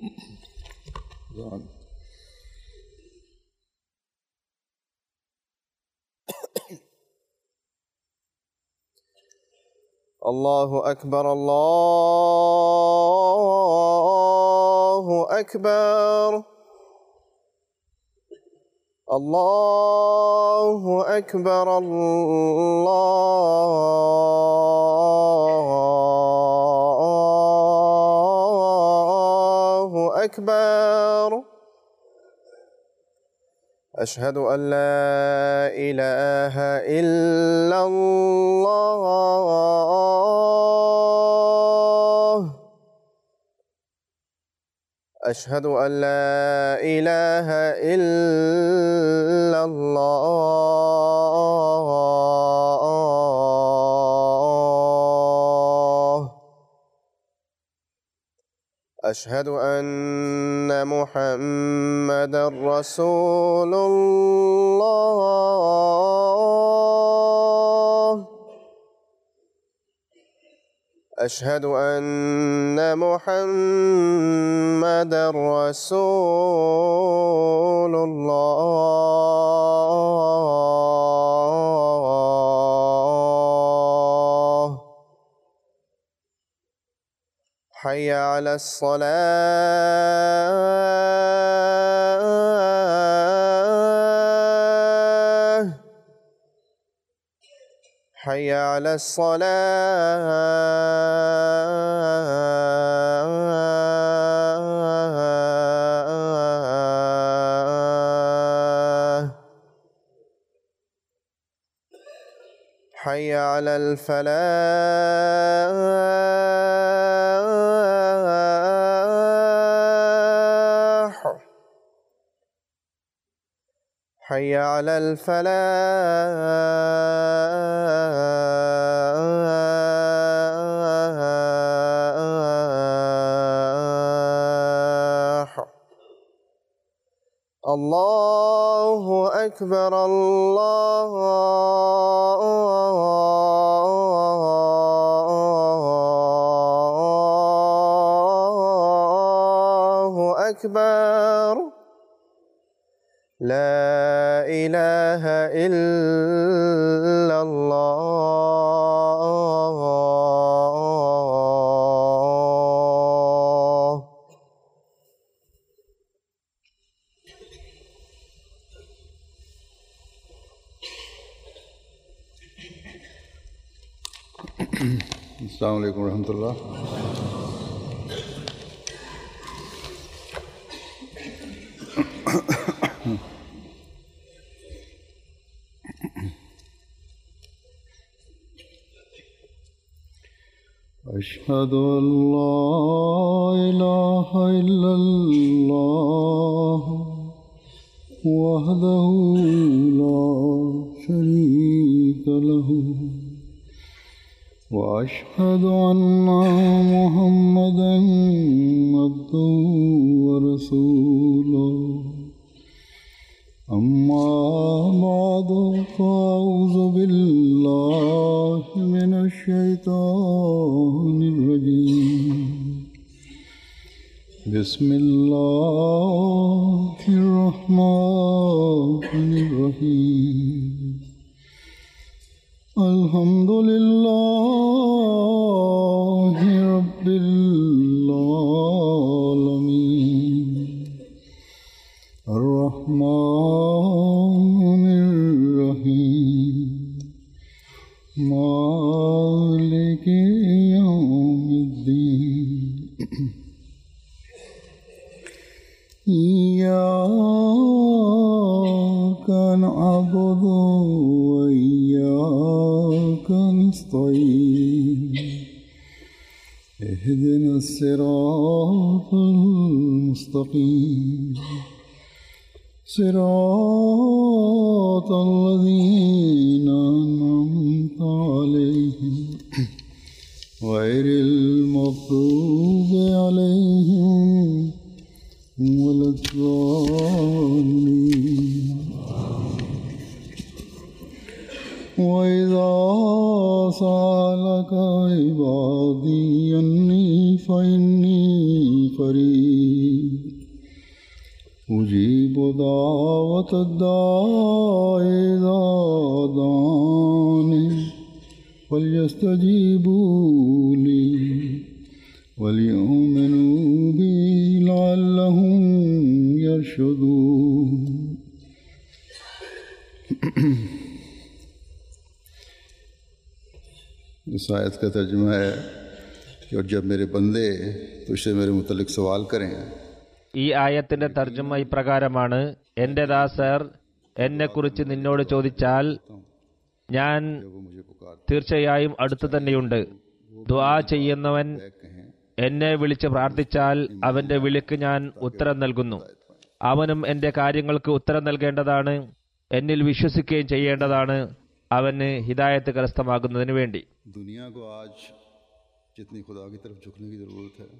الله أكبر الله أكبر الله أكبر الله أكبر أشهد أن لا إله إلا الله أشهد أن لا إله إلا الله أشهد أن محمدا رسول الله أشهد أن محمدا رسول الله حي على الصلاة حي على الصلاة حي على الفلاح حي على الفلاح الله أكبر الله أكبر لا إله إلا الله السلام عليكم ورحمة الله أشهد أن لا إله إلا الله وحده لا شريك له وأشهد أن محمدا عبده ورسوله أما بعد فأعوذ بالله من الشيطان الرجيم بسم الله الرحمن الرحيم الحمد لله رب العالمين الرحمن الرحيم مالك يوم الدين إياك نعبد وإياك نستعين اهدنا الصراط المستقيم صراط الذين أنعمت عليهم غير المغضوب عليهم ولا الضالين وإذا سألك عبادي أني فإني قريب أجيب دعوة الداع إذا دعاني فليستجيبوا لي وليؤمنوا بي لعلهم يرشدون इस आयत का तर्जुमा है कि और जब मेरे बंदे तुझसे मेरे मुतलिक सवाल करें ഈ ആയത്തിന്റെ തർജ്ജമ ഇപ്രകാരമാണ് എന്റെ ദാസർ എന്നെക്കുറിച്ച് നിന്നോട് ചോദിച്ചാൽ ഞാൻ वो मुझे पुकार തീർച്ചയായും അടുത്തു തന്നെയുണ്ട് ദുആ ചെയ്യുന്നവൻ कहें എന്നെ വിളിച്ച് പ്രാർത്ഥിച്ചാൽ അവന്റെ വിളിക്ക് ഞാൻ ഉത്തരം നൽകുന്നു അവനും എന്റെ കാര്യങ്ങൾക്ക് ഉത്തരം നൽകേണ്ടതാണ് എന്നിൽ വിശ്വസിക്കുകയും ചെയ്യേണ്ടതാണ് അവന് ഹിദായത്ത് കരസ്ഥമാകുന്നതിന് വേണ്ടി दुनिया को आज जितनी खुदा की तरफ झुकने की ज़रूरत है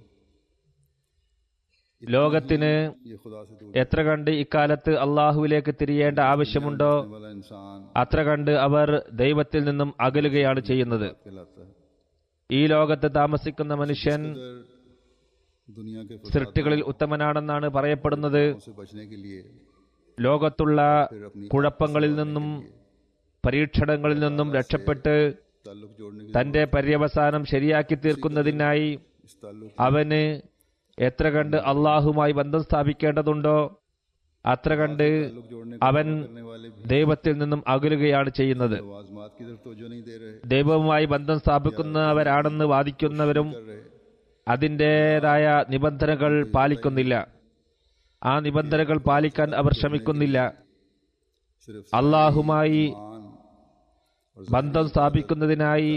ലോകത്തിന് ये खुदा से दूर എത്ര കണ്ട് ഇക്കാലത്ത് അള്ളാഹുവിലേക്ക് തിരിയേണ്ട ആവശ്യമുണ്ടോ रहने वाला इंसान അത്ര കണ്ട് അവർ ദൈവത്തിൽ നിന്നും അകലുകയാണ് ചെയ്യുന്നത് कहलाता है ഈ ലോകത്ത് താമസിക്കുന്ന മനുഷ്യൻ अगर दुनिया के സൃഷ്ടികളിൽ ഉത്തമനാണെന്നാണ് പറയപ്പെടുന്നത് फसादों से बचने के लिए ലോകത്തുള്ള കുഴപ്പങ്ങളിൽ നിന്നും പരീക്ഷണങ്ങളിൽ നിന്നും രക്ഷപ്പെട്ട് ताल्लुक जोड़ने की തന്റെ പര്യവസാനം ശരിയാക്കി തീർക്കുന്നതിനായി इस ताल्लुक അവന് എത്ര കണ്ട് അള്ളാഹുമായി ബന്ധം സ്ഥാപിക്കേണ്ടതുണ്ടോ അത്ര കണ്ട് ताल्लुक जोड़ने അവൻ करने वाले भी ദൈവത്തിൽ നിന്നും അകലുകയാണ് ചെയ്യുന്നത് आजमात की तरफ तवज्जो नहीं दे रहे ദൈവവുമായി ബന്ധം സ്ഥാപിക്കുന്നവരാണെന്ന് വാദിക്കുന്നവരും कर रहे അതിൻ്റെതായ നിബന്ധനകൾ പാലിക്കുന്നില്ല ആ നിബന്ധനകൾ പാലിക്കാൻ അവർ ശ്രമിക്കുന്നില്ല सिर्फ അള്ളാഹുമായി मान ബന്ധം സ്ഥാപിക്കുന്നതിനായി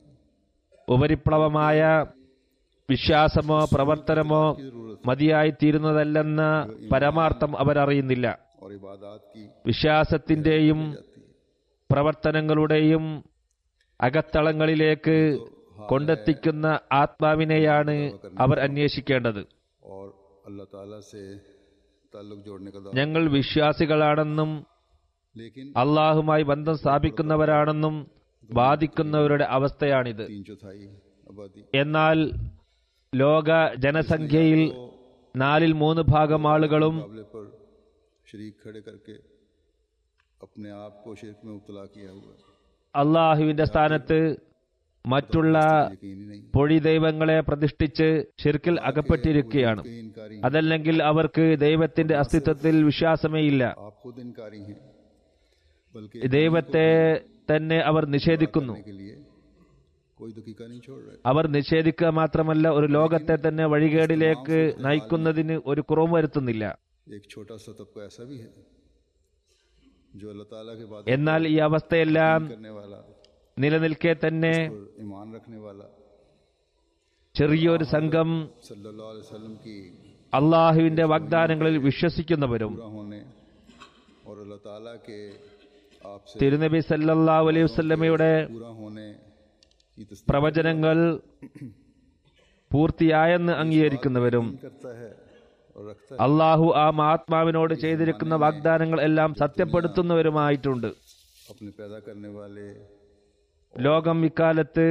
ഉപരിപ്ലവമായ വിശ്വാസമോ പ്രവർത്തനമോ മതിയായി തീരുന്നതല്ലെന്ന പരമാർത്ഥം അവരറിയുന്നില്ല और इबादत की വിശ്വാസത്തിന്റെയും പ്രവർത്തനങ്ങളുടെയും അകത്തളങ്ങളിലേക്ക് കൊണ്ടെത്തിക്കുന്ന ആത്മാവിനെയാണ് അവർ അന്വേഷിക്കേണ്ടത് और अल्लाह ताला से ताल्लुक जोड़ने का दावा ഞങ്ങൾ വിശ്വാസികളാണെന്നും लेकिन അള്ളാഹുമായി ബന്ധം സ്ഥാപിക്കുന്നവരാണെന്നും വാദിക്കുന്നവരുടെ അവസ്ഥയാണിത് तीन चौथाई आबादी എന്നാൽ ലോക ജനസംഖ്യയിൽ നാലിൽ മൂന്ന് ഭാഗം ആളുകളും मुकाबले पर शरीक खड़े करके अपने आप को शिरक में मुबतला किया हुआ है അള്ളാഹുവിന്റെ സ്ഥാനത്ത് മറ്റുള്ള यकीन ही नहीं പൊഴി ദൈവങ്ങളെ പ്രതിഷ്ഠിച്ച് ഷിർക്കിൽ അകപ്പെട്ടിരിക്കുകയാണ് कहीं इनकारी അതല്ലെങ്കിൽ അവർക്ക് ദൈവത്തിന്റെ അസ്തിത്വത്തിൽ വിശ്വാസമേ ഇല്ല आप खुद इनकारी हैं बल्कि ദൈവത്തെ തന്നെ അവർ നിഷേധിക്കുന്നു के लिए कोई दकीका नहीं छोड़ रहे അവർ നിഷേധിക്കുക മാത്രമല്ല ഒരു ലോകത്തെ തന്നെ വഴികേടിലേക്ക് നയിക്കുന്നതിന് ഒരു കുറവും വരുത്തുന്നില്ല एक छोटा सा तबका ऐसा भी है जो अल्लाह ताला के बाद എന്നാൽ ഈ അവസ്ഥയെല്ലാം करने वाला നിലനിൽക്കെ തന്നെ और ईमान रखने वाला ചെറിയൊരു സംഘം सल्लल्लाहु अलैहि वसल्लम की അള്ളാഹുവിന്റെ വാഗ്ദാനങ്ങളിൽ വിശ്വസിക്കുന്നവരും पूरा होने और अल्लाह ताला के आपसे തിരുനബി സല്ലല്ലാഹു അലൈഹി വസല്ലമയുടെ पूरा होने की तस्दीक പ്രവചനങ്ങൾ പൂർത്തിയായെന്ന് അംഗീകരിക്കുന്നവരും करता है और रखता है അള്ളാഹു ആ ആത്മാവിനോട് ചെയ്തിരിക്കുന്ന വാഗ്ദാനങ്ങൾ എല്ലാം സത്യപ്പെടുത്തുന്നവരുമായിട്ടുണ്ട് अपने पैदा करने वाले ലോകം ഇക്കാലത്ത്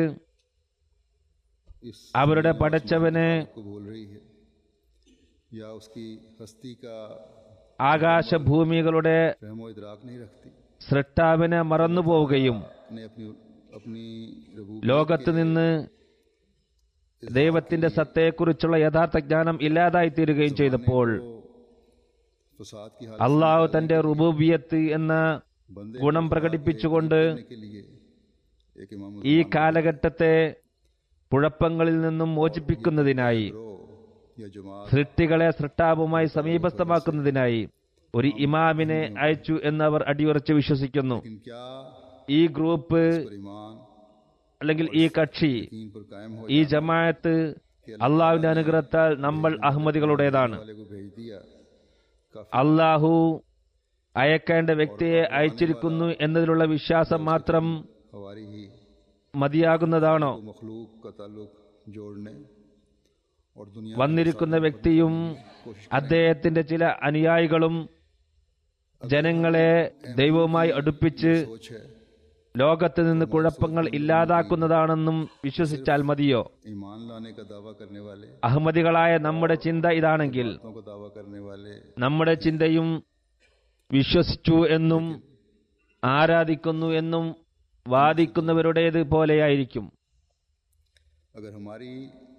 इस അവരുടെ പടച്ചവനെ को भूल रही है या उसकी हस्ती का ആകാശഭൂമികളുടെ रहमो इदराक नहीं रखती സൃഷ്ടാവിനെ മറന്നുപോവുകയും ने अपनी अपनी रबू ലോകത്ത് നിന്ന് ദൈവത്തിന്റെ സത്തയെക്കുറിച്ചുള്ള യഥാർത്ഥ ജ്ഞാനം ഇല്ലാതായി തീരുകയും ചെയ്തപ്പോൾ फसाद की അള്ളാഹു തന്റെ റുബൂബിയത്ത് എന്ന बंदे ഗുണം പ്രകടിപ്പിച്ചുകൊണ്ട് हालत के लिए एक इमाम ഈ കാലഘട്ടത്തെ കുഴപ്പങ്ങളിൽ നിന്നും മോചിപ്പിക്കുന്നതിനായി रो या जमात സൃഷ്ടികളെ സൃഷ്ടാവുമായി സമീപസ്ഥമാക്കുന്നതിനായി ഒരു ഇമാമിനെ അയച്ചു എന്ന് അവർ അടിയുറച്ച് വിശ്വസിക്കുന്നു लेकिन क्या ഈ ഗ്രൂപ്പ് पर ईमान അല്ലെങ്കിൽ ഈ കക്ഷി यकीन पर कायम हो ഈ ജമാഅത്ത് അള്ളാഹുവിന്റെ അനുഗ്രഹത്താൽ നമ്മൾ അഹമ്മദികളുടേതാണ് वाले को भेज दिया काफी അള്ളാഹു അയക്കേണ്ട വ്യക്തിയെ അയച്ചിരിക്കുന്നു എന്നതിലുള്ള വിശ്വാസം മാത്രം हमारी ही മതിയാകുന്നതാണോ मखलूक का ताल्लुक जोड़ने और दुनिया വന്നിരിക്കുന്ന വ്യക്തിയും അദ്ദേഹത്തിന്റെ ചില അനുയായികളും ജനങ്ങളെ ദൈവവുമായി അടുപ്പിച്ച് सोच है ലോകത്ത് നിന്ന് കുഴപ്പങ്ങൾ ഇല്ലാതാക്കുന്നതാണെന്നും വിശ്വസിച്ചാൽ മതിയോ ईमान लाने का दावा करने वाले അഹമ്മദികളായ നമ്മുടെ ചിന്ത ഇതാണെങ്കിൽ बातों का दावा करने वाले നമ്മുടെ ചിന്തയും വിശ്വസിച്ചു എന്നും ആരാധിക്കുന്നു എന്നും വാദിക്കുന്നവരുടേത് പോലെയായിരിക്കും अगर हमारी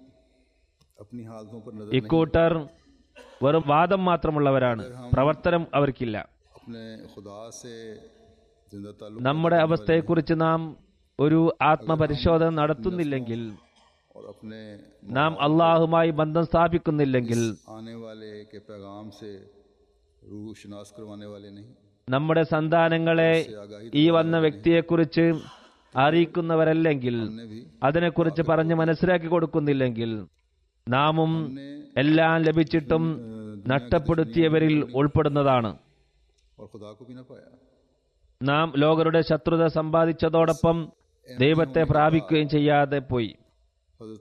अपनी हालतों पर नजर नहीं ഇക്കൂട്ടർ വെറും വാദം മാത്രമുള്ളവരാണ് പ്രവർത്തനം അവർക്കില്ല अपने खुदा से जिंदा ताल्लुक നമ്മുടെ അവസ്ഥയെക്കുറിച്ച് നാം ഒരു ആത്മപരിശോധന നടത്തുന്നില്ലെങ്കിൽ और अपने നാം അള്ളാഹുമായി ബന്ധം സ്ഥാപിക്കുന്നില്ലെങ്കിൽ आने वाले के पैगाम से रूह शनास करवाने वाले नहीं നമ്മുടെ സന്താനങ്ങളെ ഈ വന്ന വ്യക്തിയെക്കുറിച്ച് അറിയിക്കുന്നവരല്ലെങ്കിൽ हमने भी അതിനെക്കുറിച്ച് പറഞ്ഞ് മനസ്സിലാക്കി കൊടുക്കുന്നില്ലെങ്കിൽ നാമും എല്ലാം ലഭിച്ചിട്ടും നഷ്ടപ്പെടുത്തിയവരിൽ ഉൾപ്പെടുന്നതാണ് और खुदा को भी ना पाया നാം ലോകരുടെ ശത്രുത സമ്പാദിച്ചതോടൊപ്പം ദൈവത്തെ പ്രാപിക്കുകയും ചെയ്യാതെ പോയി हजरत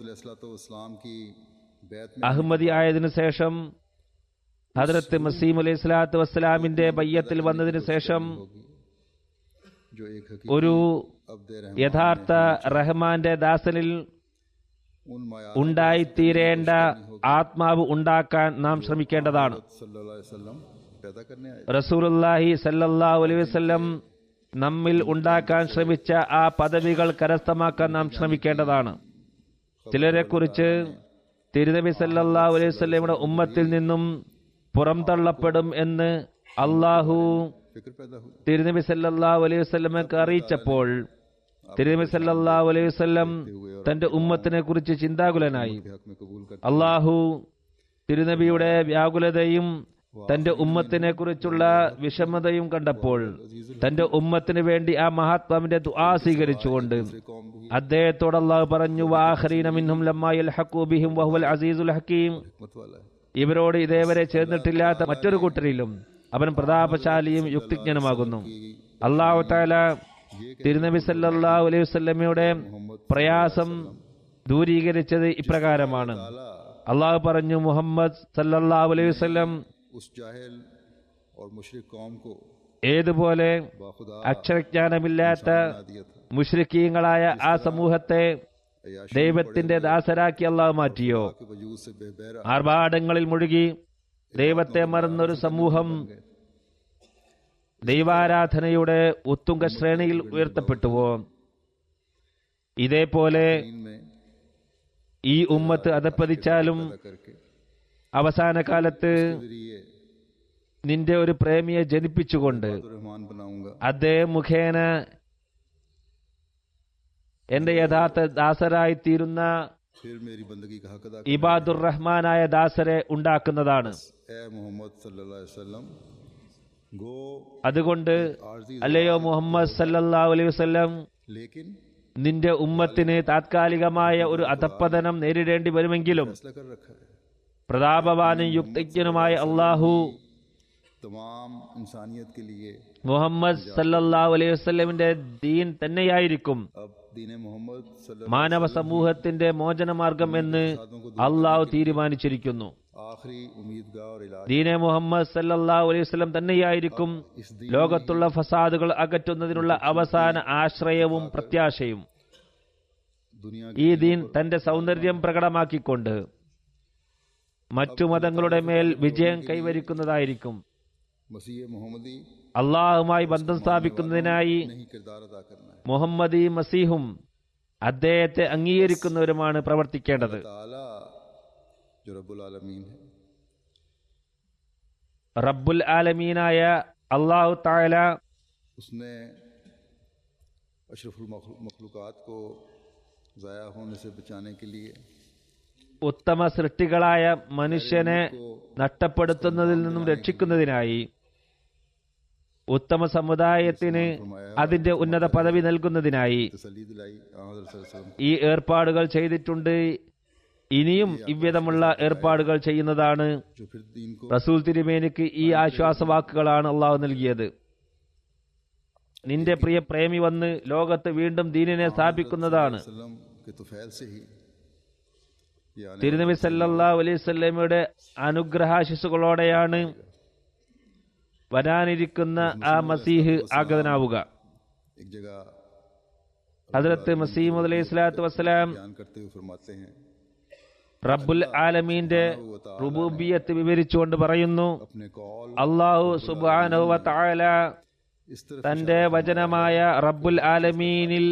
वसीम की बैत में അഹമ്മദി ആയതിനു ശേഷം ഹദ്രത്ത് മസീം അലൈഹി സ്വലാത്തു വസ്സലാമിന്റെ ബയ്യത്തിൽ വന്നതിന് ശേഷം होगी जो एक हकीकत ഒരു अब्द रहमान യഥാർത്ഥ റഹ്മാന്റെ ദാസനിൽ उन माया ഉണ്ടായിത്തീരേണ്ട ആത്മാവ് ഉണ്ടാക്കാൻ നാം ശ്രമിക്കേണ്ടതാണ് सल्लल्लाहु अलैहि वसल्लम पैदा करने आए റസൂലുള്ളാഹി സല്ലല്ലാഹു അലൈഹി വസല്ലം നമ്മിൽ ഉണ്ടാക്കാൻ ശ്രമിച്ച ആ പദവികൾ കരസ്ഥമാക്കാൻ നാം ശ്രമിക്കേണ്ടതാണ് ചിലരെ കുറിച്ച് തിരുനബി സല്ലല്ലാഹു അലൈഹി വസല്ലമയുടെ ഉമ്മത്തിൽ നിന്നും പുറംതള്ളപ്പെടും എന്ന് അള്ളാഹു फिक्र पैदा हुई തിരുനബി സല്ലല്ലാഹു അലൈഹി വസല്ലമക്ക് അറിയിച്ചപ്പോൾ തിരുനബി സല്ലല്ലാഹു അലൈഹി വസല്ലം തന്റെ ഉമ്മത്തിനെ കുറിച്ച് ചിന്താകുലനായി के हक में कबूल कर അള്ളാഹു തിരുനബിയുടെ വ്യാകുലതയും തന്റെ ഉമ്മത്തിനെ കുറിച്ചുള്ള വിഷമതയും കണ്ടപ്പോൾ തന്റെ ഉമ്മത്തിന് വേണ്ടി ആ മഹാത്മാവിന്റെ ദുആ സ്വീകരിച്ചുകൊണ്ട് कौम भी അദ്ദേഹത്തോട് അള്ളാഹു പറഞ്ഞു വാഹരീന മിൻഹും ലമ്മാ യൽഹഖു ബിഹിം വഹുവൽ അസീസുൽ ഹക്കീം हिम्मत वाला है ഇവരോട് ഇതേവരെ ചേർന്നിട്ടില്ലാത്ത മറ്റൊരു കൂട്ടരിലും അവൻ പ്രതാപശാലിയും യുക്തിജ്ഞനുമാകുന്നു അള്ളാഹു താല തിരുനബി സല്ലല്ലാഹു അലൈഹി വസല്ലമയുടെ പ്രയാസം ദൂരീകരിച്ചത് ഇപ്രകാരമാണ് അള്ളാഹു പറഞ്ഞു മുഹമ്മദ് സല്ലല്ലാഹു അലൈഹി വസല്ലം उस जाहिल और मुशरिक कौम को ഏതുപോലെ बाखुदा അക്ഷരജ്ഞാനമില്ലാത്ത बना दिया था മുഷ്രിക്കീങ്ങളായ ആ സമൂഹത്തെ अयाशी ദൈവത്തിന്റെ ദാസരാക്കി അള്ളാഹു മാറ്റിയോ के वजूद से बेबहरा ആർഭാടങ്ങളിൽ മുഴുകി ദൈവത്തെ മറന്നൊരു സമൂഹം ദൈവാരാധനയുടെ ഉത്തുംഗ ശ്രേണിയിൽ ഉയർത്തപ്പെട്ടുവോ ഇതേപോലെ दीन में ഈ ഉമ്മത്ത് അധപ്പതിച്ചാലും पैदा करके അവസാന കാലത്ത് जरिए നിന്റെ ഒരു പ്രേമിയെ ജനിപ്പിച്ചുകൊണ്ട് तो रहमान बनाऊंगा അദ്ദേഹം മുഖേന എന്റെ യഥാർത്ഥ ദാസരായിത്തീരുന്ന फिर मेरी बंदगी का हक अदा ഇബാദുർ റഹ്മാനായ ദാസരെ ഉണ്ടാക്കുന്നതാണ് ए मोहम्मद सल्लल्लाहु अलैहि वसल्लम गो അതുകൊണ്ട് आरजी അല്ലയോ മുഹമ്മദ് സല്ലല്ലാഹു അലൈഹി വസല്ലം लेकिन നിന്റെ ഉമ്മത്തിന് താത്കാലികമായ ഒരു അധപ്പതനം നേരിടേണ്ടി വരുമെങ്കിലും फैसला कर रखा है പ്രതാപവാനും യുക്തിജ്ഞനുമായ അള്ളാഹു तमाम इंसानियत के लिए മുഹമ്മദ് സല്ലല്ലാഹു അലൈഹി വസല്ലമിന്റെ ദീൻ തന്നെയായിരിക്കും अब दीन मोहम्मद सल्लल्लाहु മാനവ സമൂഹത്തിന്റെ മോചനമാർഗം എന്ന് അള്ളാഹു തീരുമാനിച്ചിരിക്കുന്നു आखिरी उम्मीदगाह और इलाज ദീനെ മുഹമ്മദ് സല്ലല്ലാഹു അലൈഹി വസല്ലം തന്നെയായിരിക്കും इस दीन ലോകത്തുള്ള ഫസാദുകൾ അകറ്റുന്നതിനുള്ള അവസാന ആശ്രയവും പ്രത്യാശയും दुनिया ഈ ദീൻ തന്റെ സൗന്ദര്യം പ്രകടമാക്കിക്കൊണ്ട് മറ്റു മതങ്ങളുടെ മേൽ വിജയം കൈവരിക്കുന്നതായിരിക്കും मसीह मोहम्मदी അള്ളാഹുമായി ബന്ധം സ്ഥാപിക്കുന്നതിനായി नहीं किरदार अदा करना है മുഹമ്മദി മസീഹും അദ്ദേഹത്തെ അംഗീകരിക്കുന്നവരുമാണ് പ്രവർത്തിക്കേണ്ടത് ताला जो रब्बुल आलमीन है റബ്ബുൽ ആലമീനായ അള്ളാഹു താല उसने अशरफुल मखलूक़ात को ज़ाया होने से बचाने के लिए ഉത്തമ സൃഷ്ടികളായ മനുഷ്യനെ നഷ്ടപ്പെടുത്തുന്നതിൽ നിന്നും രക്ഷിക്കുന്നതിനായി ഉത്തമ സമുദായത്തിന് അതിന്റെ ഉന്നത പദവി നൽകുന്നതിനായി तसली दिलाई आदर वसल्लम ഈ ഏർപ്പാടുകൾ ചെയ്തിട്ടുണ്ട് ഇനിയും ഇவ்விധമുള്ള ഏർപ്പാടുകൾ ചെയ്യുന്നതാണ് जो फिर दीन को റസൂൽ തിരുമേനിക്ക് ഈ ആശ്വാസവാക്കുകളാണ് അള്ളാഹു നൽകിയത് നിന്റെ പ്രിയ പ്രേമി വന്ന് ലോകത്ത് വീണ്ടും ദീനിനെ സ്ഥാപിക്കുന്നതാണ് वसल्लम के तुफैल से ही ये आने തിരുനബി സല്ലല്ലാഹു അലൈഹി സ്വല്ലമയുടെ അനുഗ്രഹാശിസുകളോടെയാണ് വരാനിരിക്കുന്ന ആ മസീഹ് ആഗതനാവുക एक जगह ഹജറത്ത് മസീമുദ് അലൈഹി സ്വലാത്തു വസ്സലാം बयान करते हुए फरमाते हैं റബ്ബുൽ ആലമീന്റെ റുബൂബിയത്ത് വിവരിച്ചുകൊണ്ട് പറയുന്നു अपने कौल അള്ളാഹു സുബാനു വതആല इस तरफ തന്റെ വചനമായ റബ്ബുൽ ആലമീനിൽ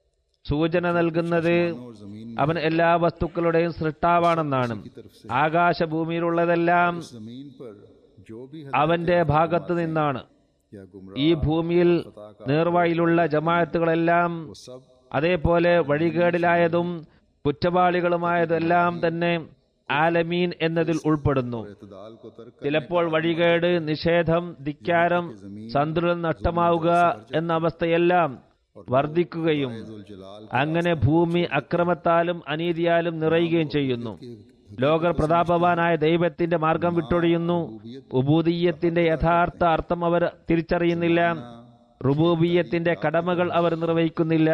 സൂചന നൽകുന്നത് और जमीन അവൻ എല്ലാ വസ്തുക്കളുടെയും സൃഷ്ടാവാണെന്നാണ് की तरफ से ആകാശഭൂമിയിലുള്ളതെല്ലാം जमीन पर जो भी അവന്റെ ഭാഗത്ത് നിന്നാണ് या गुमराह ഈ ഭൂമിയിൽ നേർവഴിയിലുള്ള ജമാഅത്തുകളെല്ലാം वो सब അതേപോലെ വഴികേടിലായതും കുറ്റവാളികളുമായതെല്ലാം തന്നെ ആലമീൻ എന്നതിൽ ഉൾപ്പെടുന്നു इतदाल को तर्क ചിലപ്പോൾ വഴികേട് നിഷേധം ധിക്കാരം സന്തുലനം നഷ്ടമാവുക എന്ന അവസ്ഥയെല്ലാം വർദ്ധിക്കുകയും जलाल അങ്ങനെ ഭൂമി അക്രമത്താലും അനീതിയാലും നിറയുകയും ചെയ്യുന്നു ലോകർ പ്രതാപവാനായ ദൈവത്തിന്റെ മാർഗം വിട്ടൊഴിയുന്നു ഉബൂദീയത്തിന്റെ യഥാർത്ഥ അർത്ഥം അവർ തിരിച്ചറിയുന്നില്ല റുബൂബിയത്തിന്റെ കടമകൾ അവർ നിർവഹിക്കുന്നില്ല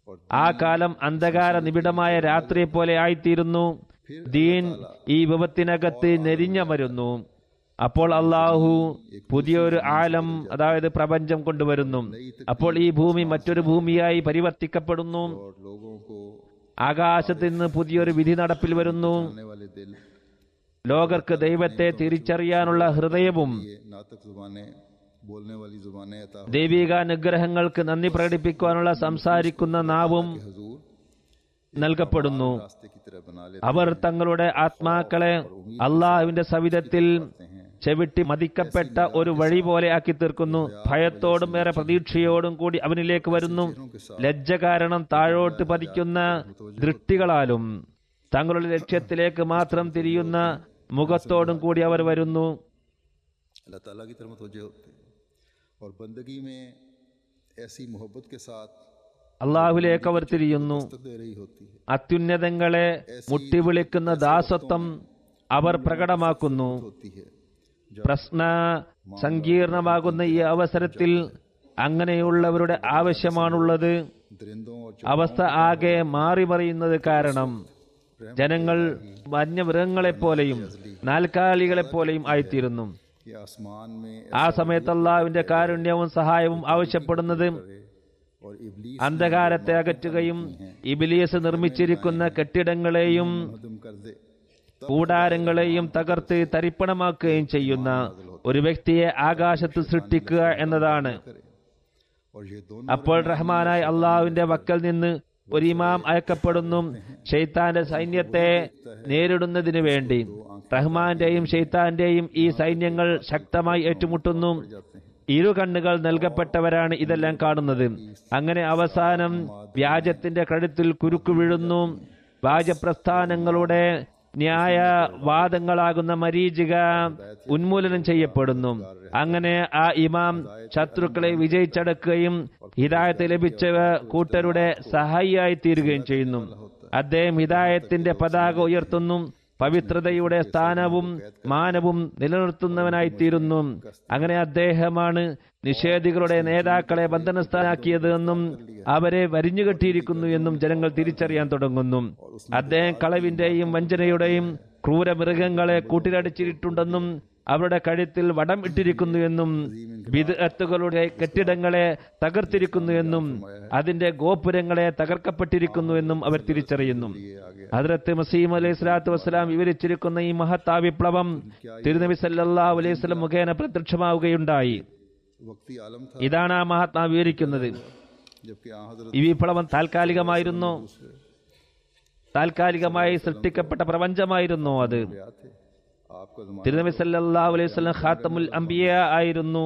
ആ കാലം അന്ധകാര നിബിഡമായ രാത്രിയെ പോലെ ആയിത്തീരുന്നു ദീൻ ഈ വിപത്തിനകത്ത് നെരിഞ്ഞമരുന്നു അപ്പോൾ അള്ളാഹു പുതിയൊരു ആലം അതായത് പ്രപഞ്ചം കൊണ്ടുവരുന്നു അപ്പോൾ ഈ ഭൂമി മറ്റൊരു ഭൂമിയായി പരിവർത്തിക്കപ്പെടുന്നു और लोगों को ആകാശത്ത് നിന്ന് പുതിയൊരു വിധി നടപ്പിൽ വരുന്നു आने वाले दिल ലോകർക്ക് ദൈവത്തെ തിരിച്ചറിയാനുള്ള ഹൃദയവും ये नातक जुबानें बोलने वाली जुबानें अता ദൈവികാനുഗ്രഹങ്ങൾക്ക് നന്ദി പ്രകടിപ്പിക്കുവാനുള്ള സംസാരിക്കുന്ന നാവും हजूर നൽകപ്പെടുന്നു रास्ते की तरह बना लेते അവർ തങ്ങളുടെ ആത്മാക്കളെ അള്ളാഹുവിന്റെ സവിധത്തിൽ ചെവിട്ടി മതിക്കപ്പെട്ട ഒരു വഴി പോലെ ആക്കി തീർക്കുന്നു ഭയത്തോടും ഏറെ പ്രതീക്ഷയോടും കൂടി അവനിലേക്ക് വരുന്നു ലജ്ജ കാരണം താഴോട്ട് പതിക്കുന്ന ദൃഷ്ടികളാലും തങ്ങളുടെ ലക്ഷ്യത്തിലേക്ക് മാത്രം തിരിയുന്ന മുഖത്തോടും കൂടി അവർ വരുന്നു अल्लाह ताला की तरफ मुतवज्जे होते हैं और बंदगी में ऐसी मोहब्बत के साथ അള്ളാഹുലേക്ക് അവർ തിരിയുന്നു तक दे रही होती है അത്യുന്നതങ്ങളെ മുട്ടിവിളിക്കുന്ന ദാസത്വം അവർ പ്രകടമാക്കുന്നു होती है പ്രശ്ന സങ്കീർണമാകുന്ന ഈ അവസരത്തിൽ അങ്ങനെയുള്ളവരുടെ ആവശ്യമാണുള്ളത് दरिंदों और അവസ്ഥ ആകെ മാറി മറിയുന്നത് കാരണം ജനങ്ങൾ വന്യമൃഗങ്ങളെപ്പോലെയും നാൽക്കാലികളെപ്പോലെയും ആയിത്തീരുന്നു ये आसमान में ആ സമയത്ത് അള്ളാഹുവിന്റെ കാരുണ്യവും സഹായവും ആവശ്യപ്പെടുന്നത് और इबलीस അന്ധകാരത്തെ അകറ്റുകയും ഇബിലിയസ് നിർമ്മിച്ചിരിക്കുന്ന കെട്ടിടങ്ങളെയും हदम कर दे കൂടാരങ്ങളെയും തകർത്ത് തരിപ്പണമാക്കുകയും ചെയ്യുന്ന ഒരു വ്യക്തിയെ ആകാശത്ത് സൃഷ്ടിക്കുക എന്നതാണ് और ये दोनों അപ്പോൾ റഹ്മാനായ അള്ളാഹുവിന്റെ വക്കൽ നിന്ന് ഒരു ഇമാം അയക്കപ്പെടുന്നു ഷെയ്ത്താന്റെ സൈന്യത്തെ നേരിടുന്നതിനു വേണ്ടി റഹ്മാന്റെയും ഷെയ്ത്താന്റെയും ഈ സൈന്യങ്ങൾ ശക്തമായി ഏറ്റുമുട്ടുന്നു ഇരു കണ്ണുകൾ നൽകപ്പെട്ടവരാണ് ഇതെല്ലാം കാണുന്നത് അങ്ങനെ അവസാനം വ്യാജത്തിന്റെ കഴുത്തിൽ കുരുക്കു വീഴുന്നു വ്യാജപ്രസ്ഥാനങ്ങളുടെ ന്യായവാദങ്ങളാകുന്ന മരീചിക ഉന്മൂലനം ചെയ്യപ്പെടുന്നു അങ്ങനെ ആ ഇമാം ശത്രുക്കളെ വിജയിച്ചടക്കുകയും ഹിദായത്ത് ലഭിച്ച കൂട്ടരുടെ സഹായിയായി തീരുകയും ചെയ്യുന്നു അദ്ദേഹം ഹിദായത്തിന്റെ പതാക ഉയർത്തുന്നു പവിത്രതയുടെ സ്ഥാനവും മാനവും നിലനിർത്തുന്നവനായി തീരുന്നു അങ്ങനെ അദ്ദേഹമാണ് നിഷേധികളുടെ നേതാക്കളെ ബന്ധനസ്ഥാനാക്കിയത് എന്നും അവരെ വരിഞ്ഞുകെട്ടിയിരിക്കുന്നു എന്നും ജനങ്ങൾ തിരിച്ചറിയാൻ തുടങ്ങുന്നു അദ്ദേഹം കളവിന്റെയും വഞ്ചനയുടെയും ക്രൂരമൃഗങ്ങളെ കൂട്ടിലടിച്ചിട്ടുണ്ടെന്നും അവരുടെ കഴുത്തിൽ വടം ഇട്ടിരിക്കുന്നു എന്നും വിദഗ്ധകളുടെ കെട്ടിടങ്ങളെ തകർത്തിരിക്കുന്നു എന്നും അതിന്റെ ഗോപുരങ്ങളെ തകർക്കപ്പെട്ടിരിക്കുന്നു എന്നും അവർ തിരിച്ചറിയുന്നു ഹദ്രത്ത് മസീം അലൈഹി സ്വലാത്തു വസ്സലാം വിവരിച്ചിരിക്കുന്ന ഈ മഹത്താ വിപ്ലവം തിരുനബി സല്ലല്ലാഹു അലൈഹി വസല്ലം മുഖേന പ്രത്യക്ഷമാവുകയുണ്ടായി वक्ती आलम था ഇതാണ് ആ മഹാത്മാ വിവരിക്കുന്നത് जबकि आ हजरत ഈ വിപ്ലവം താൽക്കാലികമായിരുന്നു താൽക്കാലികമായി സൃഷ്ടിക്കപ്പെട്ട പ്രപഞ്ചമായിരുന്നു അത് क्या थे आपका जमाना തിരുനബി സല്ലല്ലാഹു അലൈഹി വസല്ലം ഖാത്തമുൽ അംബിയ ആയിരുന്നു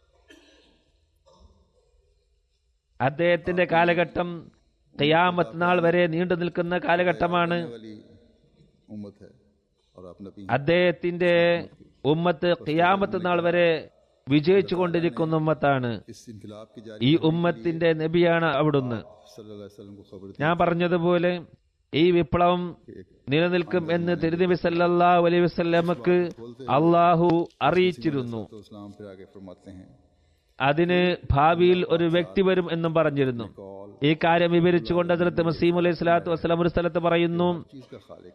അദ്ദേഹത്തിന്റെ കാലഘട്ടം ഖിയാമത്ത് നാൾ വരെ നീണ്ടു നിൽക്കുന്ന കാലഘട്ടമാണ് वाली उम्मत है और आप नबी അദ്ദേഹത്തിന്റെ ഉമ്മത്ത് ഖിയാമത്ത് നാൾ വരെ വിജയിച്ചു കൊണ്ടിരിക്കുന്ന ഉമ്മത്താണ് इस इनकलाब की जारी ഈ ഉമ്മത്തിന്റെ നബിയാണ് അവിടുന്ന് सल्लल्लाहु अलैहि वसल्लम को खबर थी ഞാൻ പറഞ്ഞതുപോലെ ഈ വിപ്ലവം നിലനിൽക്കും എന്ന് തിരുനബി സല്ലല്ലാഹു അലൈഹി വസല്ലമക്ക് അള്ളാഹു അറിയിച്ചിരുന്നു तो इस्लाम फिर आगे फरमाते हैं അതിന് ഭാവിയിൽ ഒരു വ്യക്തി വരും എന്നും പറഞ്ഞിരുന്നു कौल ഈ കാര്യം വിവരിച്ചുകൊണ്ട് ഹദ്രത്ത് മസീം അലൈഹി സ്വലാത്തു വസ്സലാം ഒരു സ്ഥലത്ത് പറയുന്നു चीज का खालिक है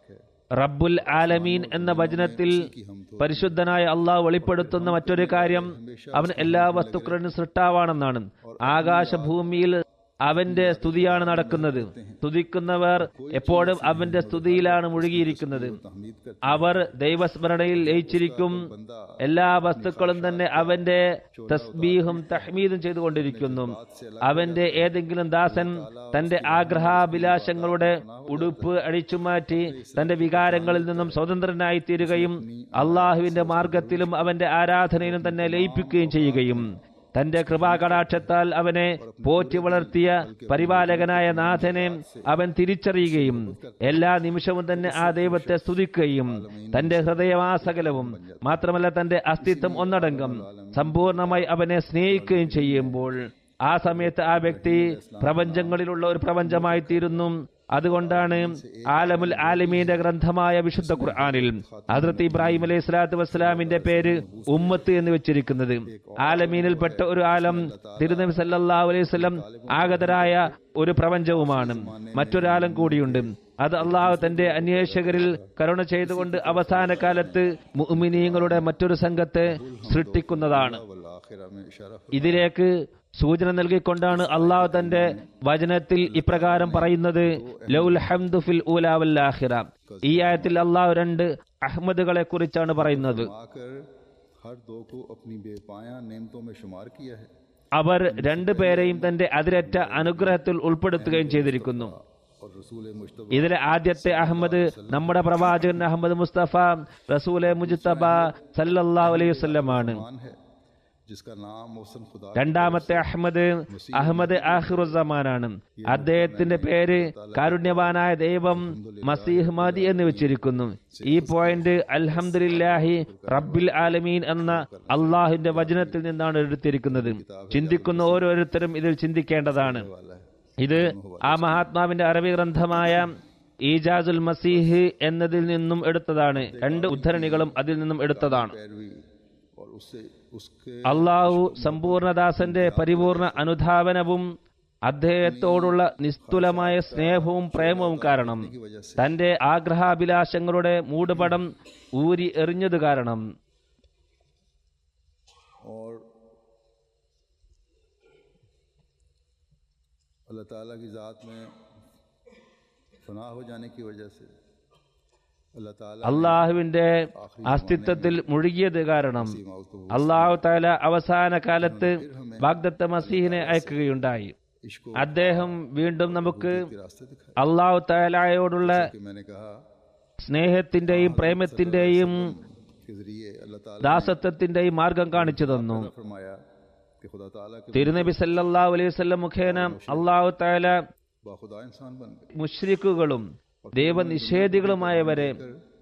റബ്ബുൽ ആലമീൻ എന്ന വചനത്തിൽ പരിശുദ്ധനായ അള്ളാഹ് വെളിപ്പെടുത്തുന്ന മറ്റൊരു കാര്യം അവൻ എല്ലാ വസ്തുക്കളിലും സൃഷ്ടാവാണെന്നാണ് ആകാശഭൂമിയിൽ അവന്റെ സ്തുതിയാണ് നടക്കുന്നത് സ്തുതിക്കുന്നവർ എപ്പോഴും അവന്റെ സ്തുതിയിലാണ് മുഴുകിയിരിക്കുന്നത് तहमीद कर അവർ ദൈവസ്മരണയിൽ ലയിച്ചിരിക്കും എല്ലാ വസ്തുക്കളും തന്നെ അവന്റെ തസ്ബീഹും തഹ്മീദും ചെയ്തുകൊണ്ടിരിക്കുന്നു അവന്റെ ഏതെങ്കിലും ദാസൻ തന്റെ ആഗ്രഹാഭിലാഷങ്ങളുടെ ഉടുപ്പ് അടിച്ചുമാറ്റി തന്റെ വികാരങ്ങളിൽ നിന്നും സ്വതന്ത്രനായി തീരുകയും അള്ളാഹുവിന്റെ മാർഗത്തിലും അവന്റെ ആരാധനയിലും തന്നെ ലയിപ്പിക്കുകയും ചെയ്യുകയും തന്റെ കൃപാകടാക്ഷത്താൽ അവനെ പോറ്റി വളർത്തിയ പരിപാലകനായ നാഥനെ അവൻ തിരിച്ചറിയുകയും എല്ലാ നിമിഷവും തന്നെ ആ ദൈവത്തെ സ്തുതിക്കുകയും തന്റെ ഹൃദയവാസകലവും മാത്രമല്ല തന്റെ അസ്തിത്വം ഒന്നടങ്കം സമ്പൂർണമായി അവനെ സ്നേഹിക്കുകയും ചെയ്യുമ്പോൾ ആ സമയത്ത് ആ വ്യക്തി പ്രപഞ്ചങ്ങളിലുള്ള ഒരു പ്രപഞ്ചമായി തീരുന്നു അതുകൊണ്ടാണ് ആലമുൽ ആലമീന്റെ ഗ്രന്ഥമായ വിശുദ്ധ ഖുർആാനിൽ ഹസ്രത്ത് ഇബ്രാഹിം അലൈഹി സ്വലാത്തു വസ്സലാമിന്റെ പേര് ഉമ്മത്ത് എന്ന് വെച്ചിരിക്കുന്നത് ആലമീനിൽപ്പെട്ട ഒരു ആലം തിരുനബി സല്ലല്ലാഹു അലൈഹി വസല്ലം ആഗതരായ ഒരു പ്രപഞ്ചവുമാണ് മറ്റൊരാലം കൂടിയുണ്ട് അത് അള്ളാഹു തന്റെ അന്വേഷകരിൽ കരുണ ചെയ്തുകൊണ്ട് അവസാന കാലത്ത് മുഅ്മിനീങ്ങളുടെ മറ്റൊരു സംഘത്തെ സൃഷ്ടിക്കുന്നതാണ് आखिरा में इशारा ഇതിലേക്ക് സൂചന നൽകിക്കൊണ്ടാണ് അള്ളാഹു തന്റെ വചനത്തിൽ ഇപ്രകാരം പറയുന്നത് ലൗൽ ഹംദു ഫിൽ ഊലാ വൽ ആഖിറ ഈ ആയത്തിൽ അള്ളാഹു രണ്ട് അഹമ്മദുകളെ കുറിച്ചാണ് പറയുന്നത് आकर हर दो को अपनी बेपाया नेमतों में शुमार किया है അവർ രണ്ടുപേരെയും തന്റെ അതിരറ്റ അനുഗ്രഹത്തിൽ ഉൾപ്പെടുത്തുകയും ചെയ്തിരിക്കുന്നു और रसूल मुश्तबा ഇതിലെ ആദ്യത്തെ അഹമ്മദ് നമ്മുടെ പ്രവാചകൻ അഹമ്മദ് മുസ്തഫ റസൂലെ മുജ്തബ സല്ലല്ലാഹു അലൈഹി വസല്ലമാണ് मान है जिसका नाम मोहसन खुदा രണ്ടാമത്തെ അഹമ്മദ് അഹമ്മദ് ആഹിറുസമാനാണ് അദ്ദേഹത്തിന്റെ പേര് കാരുണ്യവാനായ ദൈവം മസീഹ് മദി എന്ന് വെച്ചിരിക്കുന്നു ഈ പോയിന്റ് അൽഹംദുലില്ലാഹി റബ്ബിൽ ആലമീൻ എന്ന അള്ളാഹുവിന്റെ വചനത്തിൽ നിന്നാണ് എടുത്തിരിക്കുന്നത് ചിന്തിക്കുന്ന ഓരോരുത്തരും ഇതിൽ ചിന്തിക്കേണ്ടതാണ് वाला है ഇത് ആ മഹാത്മാവിന്റെ അറബി ഗ്രന്ഥമായ ഈജാസുൽ മസീഹ് എന്നതിൽ നിന്നും എടുത്തതാണ് രണ്ട് ഉദ്ധരണികളും അതിൽ നിന്നും എടുത്തതാണ് पैरवी और उससे उसके അള്ളാഹു സമ്പൂർണദാസന്റെ പരിപൂർണ അനുധാവനവും അദ്ദേഹത്തോടുള്ള നിസ്തുലമായ സ്നേഹവും പ്രേമവും കാരണം തന്റെ ആഗ്രഹാഭിലാഷങ്ങളുടെ മൂടുപടം ഊരി എറിഞ്ഞത് കാരണം और अल्लाह ताला की ज़ात में फना हो जाने की वजह से अल्लाह ताला അള്ളാഹുവിന്റെ അസ്തിത്വത്തിൽ മുഴുകിയത് കാരണം അള്ളാഹു താല അവസാന കാലത്ത് ബാഗ്ദത്ത മസീഹിനെ അയക്കുകയുണ്ടായി इश्को അദ്ദേഹം വീണ്ടും നമുക്ക് के रास्ते दिखाए അള്ളാഹു താലായോടുള്ള कि मैंने कहा സ്നേഹത്തിന്റെയും പ്രേമത്തിന്റെയും के ज़रिए अल्लाह ताला ദാസത്വത്തിന്റെയും മാർഗം കാണിച്ചു തന്നു ने फरमाया कि खुदा ताला के തിരുനബി സല്ലല്ലാഹു അലൈഹി വസല്ലം മുഖേന അള്ളാഹു താല बाखुदा इंसान बन गए മുഷ്രിക്കുകളും ദൈവനിഷേധികളുമായവരെ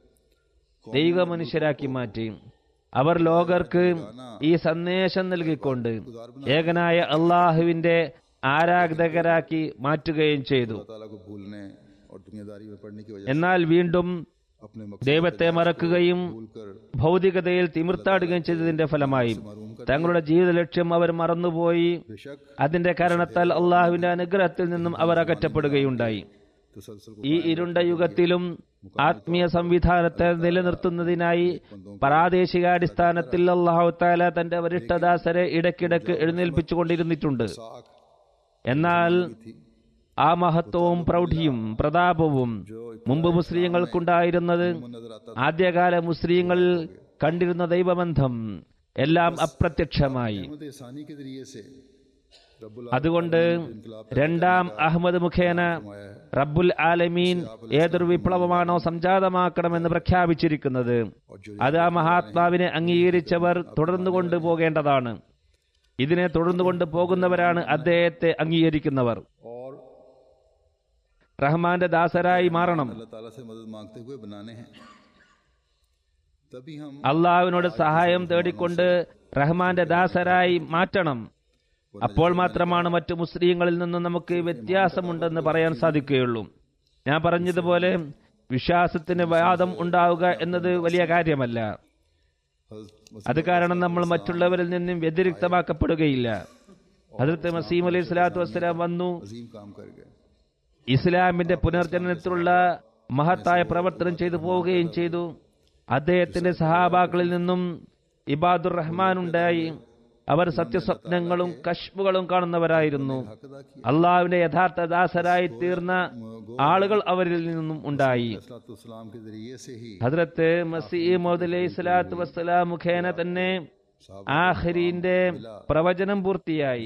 ദൈവ മനുഷ്യരാക്കി മാറ്റി അവർ ലോകർക്ക് ഈ സന്ദേശം നൽകിക്കൊണ്ട് ഏകനായ അള്ളാഹുവിന്റെ ആരാധകരാക്കി മാറ്റുകയും ചെയ്തു अल्लाह ताला को भूलने और दुनियादारी में पड़ने की वजह എന്നാൽ വീണ്ടും से अपने मकसद ദൈവത്തെ മറക്കുകയും भूलकर ഭൗതികതയിൽ തിമിർത്താടുകയും ചെയ്തതിന്റെ ഫലമായി തങ്ങളുടെ ജീവിത ലക്ഷ്യം അവർ മറന്നുപോയി बेशक അതിന്റെ കാരണത്താൽ അള്ളാഹുവിന്റെ അനുഗ്രഹത്തിൽ നിന്നും അവർ അകറ്റപ്പെടുകയുണ്ടായി तसलसल को ഈ ഇരുണ്ട യുഗത്തിലും ആത്മീയ സംവിധാനത്തെ നിലനിർത്തുന്നതിനായി പ്രാദേശികാടിസ്ഥാനത്തിൽ അള്ളാഹു താല തന്റെ വരിഷ്ഠദാസരെ ഇടയ്ക്കിടയ്ക്ക് എഴുന്നേൽപ്പിച്ചുകൊണ്ടിരുന്നിട്ടുണ്ട് साख എന്നാൽ ആ മഹത്വവും പ്രൗഢിയും പ്രതാപവും മുമ്പ് മുസ്ലിങ്ങൾക്കുണ്ടായിരുന്നത് नजर आता ആദ്യകാല മുസ്ലിങ്ങളിൽ കണ്ടിരുന്ന ദൈവബന്ധം എല്ലാം അപ്രത്യക്ഷമായി अहमद सानी के जरिए से रब्बुल അതുകൊണ്ട് രണ്ടാം അഹമ്മദ് മുഖേന റബ്ബുൽ ആലമീൻ ഏതൊരു വിപ്ലവമാണോ സംജാതമാക്കണമെന്ന് പ്രഖ്യാപിച്ചിരിക്കുന്നത് അത് ആ മഹാത്മാവിനെ അംഗീകരിച്ചവർ തുടർന്നു കൊണ്ടുപോകേണ്ടതാണ് ഇതിനെ തുടർന്നു കൊണ്ടുപോകുന്നവരാണ് അദ്ദേഹത്തെ അംഗീകരിക്കുന്നവർ और റഹ്മാന്റെ ദാസരായി മാറണം अल्लाह ताला से मदद मांगते हुए बनाने हैं तभी हम അള്ളാഹുവിനോട് സഹായം തേടിക്കൊണ്ട് റഹ്മാന്റെ ദാസരായി മാറ്റണം അപ്പോൾ മാത്രമാണ് മറ്റു മുസ്ലിങ്ങളിൽ നിന്നും നമുക്ക് വ്യത്യാസമുണ്ടെന്ന് പറയാൻ സാധിക്കുകയുള്ളൂ ഞാൻ പറഞ്ഞതുപോലെ വിശ്വാസത്തിന് വാദം ഉണ്ടാവുക എന്നത് വലിയ കാര്യമല്ല हज़रत അത് കാരണം നമ്മൾ മറ്റുള്ളവരിൽ നിന്നും വ്യതിരിക്തമാക്കപ്പെടുകയില്ല ഹജറത്ത് മസീം അലൈഹി സ്വലാത്തു വസ്സലാം വന്നു अजीम काम कर गए ഇസ്ലാമിന്റെ പുനർജനനത്തിലുള്ള മഹത്തായ പ്രവർത്തനം ചെയ്തു പോവുകയും ചെയ്തു അദ്ദേഹത്തിന്റെ സഹാബാക്കളിൽ നിന്നും ഇബാദുർ റഹ്മാൻ ഉണ്ടായി അവർ സത്യസ്വപ്നങ്ങളും കശ്മുകളും കാണുന്നവരായിരുന്നു हक अदा किया അള്ളാഹുവിന്റെ യഥാർത്ഥ ദാസരായി തീർന്ന ആളുകൾ അവരിൽ നിന്നും ഉണ്ടായി सलाम के जरिए से ही ഹദ്രത്ത് മസീമോദ് അലൈഹി സ്വലാത്തു വസ്സലാം മുഖേന തന്നെ ആഖിരീന്റെ പ്രവചനം പൂർത്തിയായി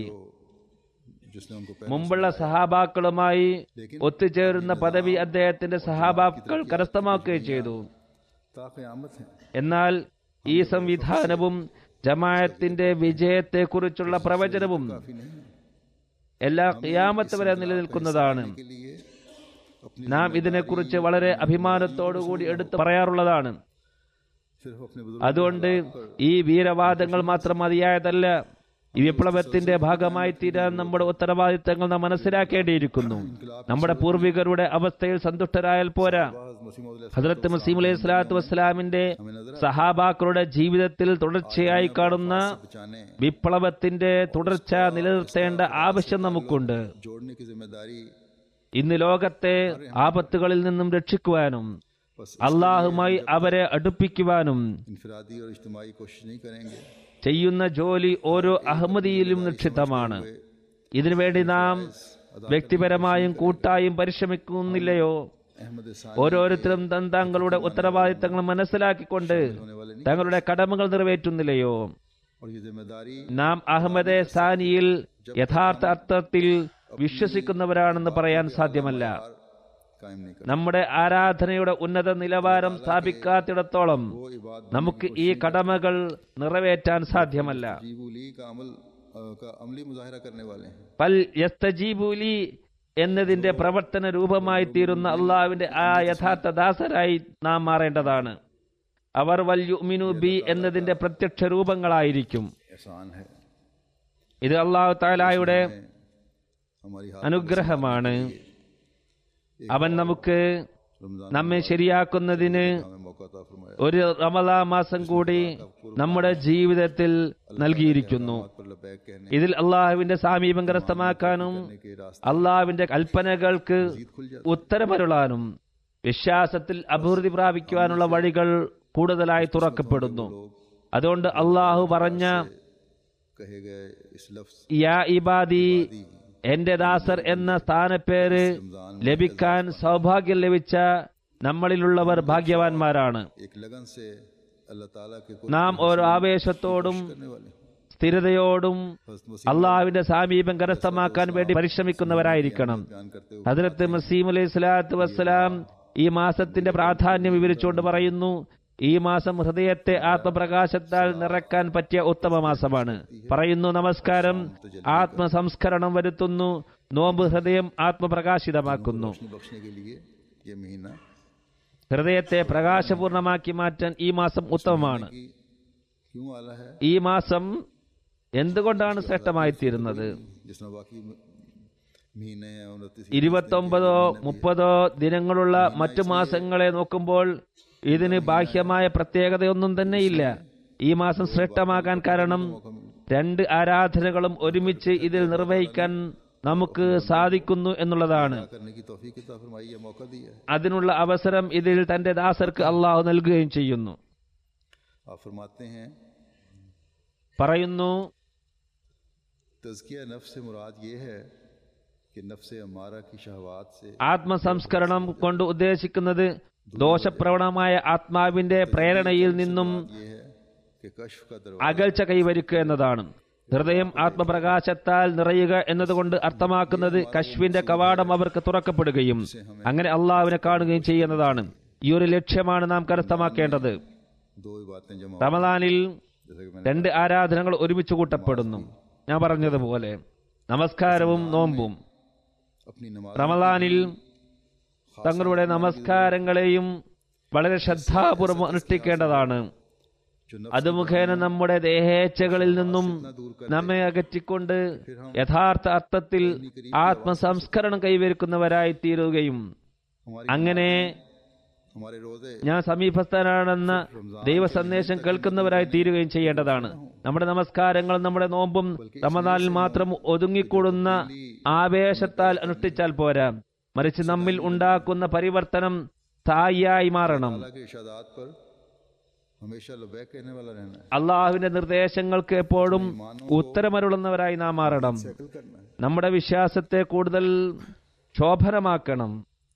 जिसने उनको മുമ്പുള്ള സഹാബാക്കളുമായി ഒത്തുചേരുന്ന പദവി അദ്ദേഹത്തിന്റെ സഹാബാക്കൾ കരസ്ഥമാക്കുകയും ചെയ്തു ताक़यामत है എന്നാൽ ഈ സംവിധാനവും ജമാഅത്തിന്റെ വിജയത്തെക്കുറിച്ചുള്ള പ്രവചനവും काफी नहीं है എല്ലാ ഖിയാമത്ത് വരെ നിലനിൽക്കുന്നതാണ് के लिए अपनी നാം ഇതിനെക്കുറിച്ച് വളരെ അഭിമാനത്തോടുകൂടി എടുത്തു പറയാറുള്ളതാണ് सिर्फ अपने बुजुर्ग അതുകൊണ്ട് ഈ വീരവാദങ്ങൾ മാത്രം മതിയായതല്ല ഈ വിപ്ലവത്തിന്റെ ഭാഗമായി തീരാൻ നമ്മുടെ ഉത്തരവാദിത്തങ്ങൾ നാം മനസ്സിലാക്കേണ്ടിയിരിക്കുന്നു നമ്മുടെ പൂർവികരുടെ അവസ്ഥയിൽ സന്തുഷ്ടരായാൽ പോരാ मसीह ഹജറത്ത് മസീം അലൈഹി സ്വലാത്തു വസ്സലാമിന്റെ സഹാബാക്കളുടെ ജീവിതത്തിൽ തുടർച്ചയായി കാണുന്ന बचाने വിപ്ലവത്തിന്റെ തുടർച്ച നിലനിർത്തേണ്ട ആവശ്യം നമുക്കുണ്ട് जोड़ने की जिम्मेदारी ഇന്ന് ലോകത്തെ ആപത്തുകളിൽ നിന്നും രക്ഷിക്കുവാനും बस അള്ളാഹുമായി അവരെ അടുപ്പിക്കുവാനും इनफरादी और इज्तमाही कोशिश नहीं करेंगे ചെയ്യുന്ന ജോലി ഓരോ അഹമ്മദിയിലും നിക്ഷിപ്തമാണ് ഇതിനുവേണ്ടി നാം വ്യക്തിപരമായും കൂട്ടായും പരിശ്രമിക്കുന്നില്ലയോ अहमद सानी ഓരോരുത്തരും തൻ തങ്ങളുടെ ഉത്തരവാദിത്തങ്ങൾ മനസ്സിലാക്കിക്കൊണ്ട് തങ്ങളുടെ കടമകൾ നിറവേറ്റുന്നില്ലയോ और ये जिम्मेदारी നാം അഹമ്മദെ സാനിയിൽ യഥാർത്ഥ അർത്ഥത്തിൽ വിശ്വസിക്കുന്നവരാണെന്ന് പറയാൻ സാധ്യമല്ല कायम नहीं कर നമ്മുടെ ആരാധനയുടെ ഉന്നത നിലവാരം സ്ഥാപിക്കാത്തിടത്തോളം वो इबाद നമുക്ക് ഈ കടമകൾ നിറവേറ്റാൻ സാധ്യമല്ല जीबूली का अमल अ, का अमली मुजाहरा करने वाले हैं പൽ യസ്തജീബുലി എന്നതിന്റെ പ്രവർത്തന രൂപമായി തീരുന്ന അള്ളാഹുവിന്റെ ആ യഥാർത്ഥ ദാസരായി നാം മാറേണ്ടതാണ് അവർ വൽ യുമിനു ബി എന്നതിന്റെ പ്രത്യക്ഷ രൂപങ്ങളായിരിക്കും एहसान है ഇത് അള്ളാഹു താലായുടെ हमारी हाथ അനുഗ്രഹമാണ് അവൻ നമുക്ക് रमजान നമ്മെ ശരിയാക്കുന്നതിന് हमें मौका अता फरमाया ഒരു റമലാ മാസം കൂടി നമ്മുടെ ജീവിതത്തിൽ നൽകിയിരിക്കുന്നു पर लबैक कहने ഇതിൽ അള്ളാഹുവിന്റെ സാമീപം കരസ്ഥമാക്കാനും के रास्ते അള്ളാഹുവിന്റെ കൽപ്പനകൾക്ക് खुल जाते ഉത്തരമരുളാനും വിശ്വാസത്തിൽ അഭിവൃദ്ധി പ്രാപിക്കുവാനുള്ള വഴികൾ കൂടുതലായി തുറക്കപ്പെടുന്നു അതുകൊണ്ട് അള്ളാഹു പറഞ്ഞ कहे गए इस लफ्ज യാ ഇബാദി എന്റെ ദാസർ എന്ന സ്ഥാനപ്പേര് ലഭിക്കാൻ സൗഭാഗ്യം ലഭിച്ച നമ്മളിലുള്ളവർ ഭാഗ്യവാന്മാരാണ് एक लगन से अल्लाह ताला के നാം ഓരോ ആവേശത്തോടും करने वाले हैं സ്ഥിരതയോടും हज़रत मसीह അള്ളാഹുവിന്റെ സാമീപം കരസ്ഥമാക്കാൻ വേണ്ടി പരിശ്രമിക്കുന്നവരായിരിക്കണം बयान करते हुए ഹജരത്ത് മസീം അലൈഹി സ്വലാത്തു വസ്സലാം ഈ മാസത്തിന്റെ പ്രാധാന്യം വിവരിച്ചുകൊണ്ട് പറയുന്നു ഈ മാസം ഹൃദയത്തെ ആത്മപ്രകാശത്താൽ നിറക്കാൻ പറ്റിയ ഉത്തമ മാസമാണ് പറയുന്നു നമസ്കാരം ആത്മസംസ്കരണം വരുത്തുന്നു നോമ്പ് ഹൃദയം ആത്മപ്രകാശിതമാക്കുന്നു रोशनी बख्शने के लिए ये महीना ഹൃദയത്തെ പ്രകാശപൂർണമാക്കി മാറ്റാൻ ഈ മാസം ഉത്തമമാണ് की क्यों आला है ഈ മാസം എന്തുകൊണ്ടാണ് ശ്രേഷ്ഠമായിത്തീരുന്നത് जिसमें बाकी महीने हैं उनतीस ഇരുപത്തൊമ്പതോ മുപ്പതോ ദിനങ്ങളുള്ള മറ്റു മാസങ്ങളെ നോക്കുമ്പോൾ ഇതിന് ബാഹ്യമായ പ്രത്യേകതയൊന്നും തന്നെയില്ല ഈ മാസം ശ്രേഷ്ഠമാകാൻ കാരണം രണ്ട് ആരാധനകളും ഒരുമിച്ച് ഇതിൽ നിർവഹിക്കാൻ നമുക്ക് സാധിക്കുന്നു എന്നുള്ളതാണ് करने की तौफीक अता फरमाई है मौका दिया है അതിനുള്ള അവസരം ഇതിൽ തന്റെ ദാസർക്ക് അള്ളാഹു നൽകുകയും ചെയ്യുന്നു आप फरमाते हैं പറയുന്നു तजकिया नफ्स से मुराद ये है कि नफ्स अमारा की शहवात से ആത്മസംസ്കരണം കൊണ്ട് ഉദ്ദേശിക്കുന്നത് ദോഷപ്രവണമായ ആത്മാവിന്റെ പ്രേരണയിൽ നിന്നും ये है कि कश्फ का दरवाजा അകൽച്ച കൈവരിക്കുക എന്നതാണ് ഹൃദയം ആത്മപ്രകാശത്താൽ നിറയുക എന്നതുകൊണ്ട് അർത്ഥമാക്കുന്നത് കശ്വിന്റെ കവാടം അവർക്ക് തുറക്കപ്പെടുകയും അങ്ങനെ അള്ളാഹുവിനെ കാണുകയും ചെയ്യുന്നതാണ് ഈ ഒരു ലക്ഷ്യമാണ് നാം കരസ്ഥമാക്കേണ്ടത് दो ही बातें जमा റമദാനിൽ जैसे कि मैंने രണ്ട് ആരാധനകൾ ഒരുമിച്ച് കൂട്ടപ്പെടുന്നു ഞാൻ പറഞ്ഞതുപോലെ നമസ്കാരവും നോമ്പും अपनी नमाज റമദാനിൽ തങ്ങളുടെ നമസ്കാരങ്ങളെയും വളരെ ശ്രദ്ധാപൂർവം അനുഷ്ഠിക്കേണ്ടതാണ് जो नफ्स അത് മുഖേന നമ്മുടെ ദേഹേച്ഛകളിൽ നിന്നും നമ്മെ അകറ്റിക്കൊണ്ട് യഥാർത്ഥ അർത്ഥത്തിൽ ആത്മസംസ്കരണം കൈവരിക്കുന്നവരായി തീരുകയും हमारी അങ്ങനെ हमारे रोजे ഞാൻ സമീപസ്ഥനാണെന്ന ദൈവ സന്ദേശം കേൾക്കുന്നവരായി തീരുകയും ചെയ്യേണ്ടതാണ് നമ്മുടെ നമസ്കാരങ്ങളും നമ്മുടെ നോമ്പും റമദാനിൽ മാത്രം ഒതുങ്ങിക്കൂടുന്ന ആവേശത്താൽ അനുഷ്ഠിച്ചാൽ പോരാ മറിച്ച് നമ്മിൽ ഉണ്ടാക്കുന്ന പരിവർത്തനം സ്ഥായിയായി മാറണം अल्लाह के इशादात पर हमेशा लबैक कहने वाला रहना है അള്ളാഹുവിന്റെ നിർദ്ദേശങ്ങൾക്ക് എപ്പോഴും ഉത്തരമരുളുന്നവരായി നാം മാറണം सैकल करना है നമ്മുടെ വിശ്വാസത്തെ കൂടുതൽ ശോഭനമാക്കണം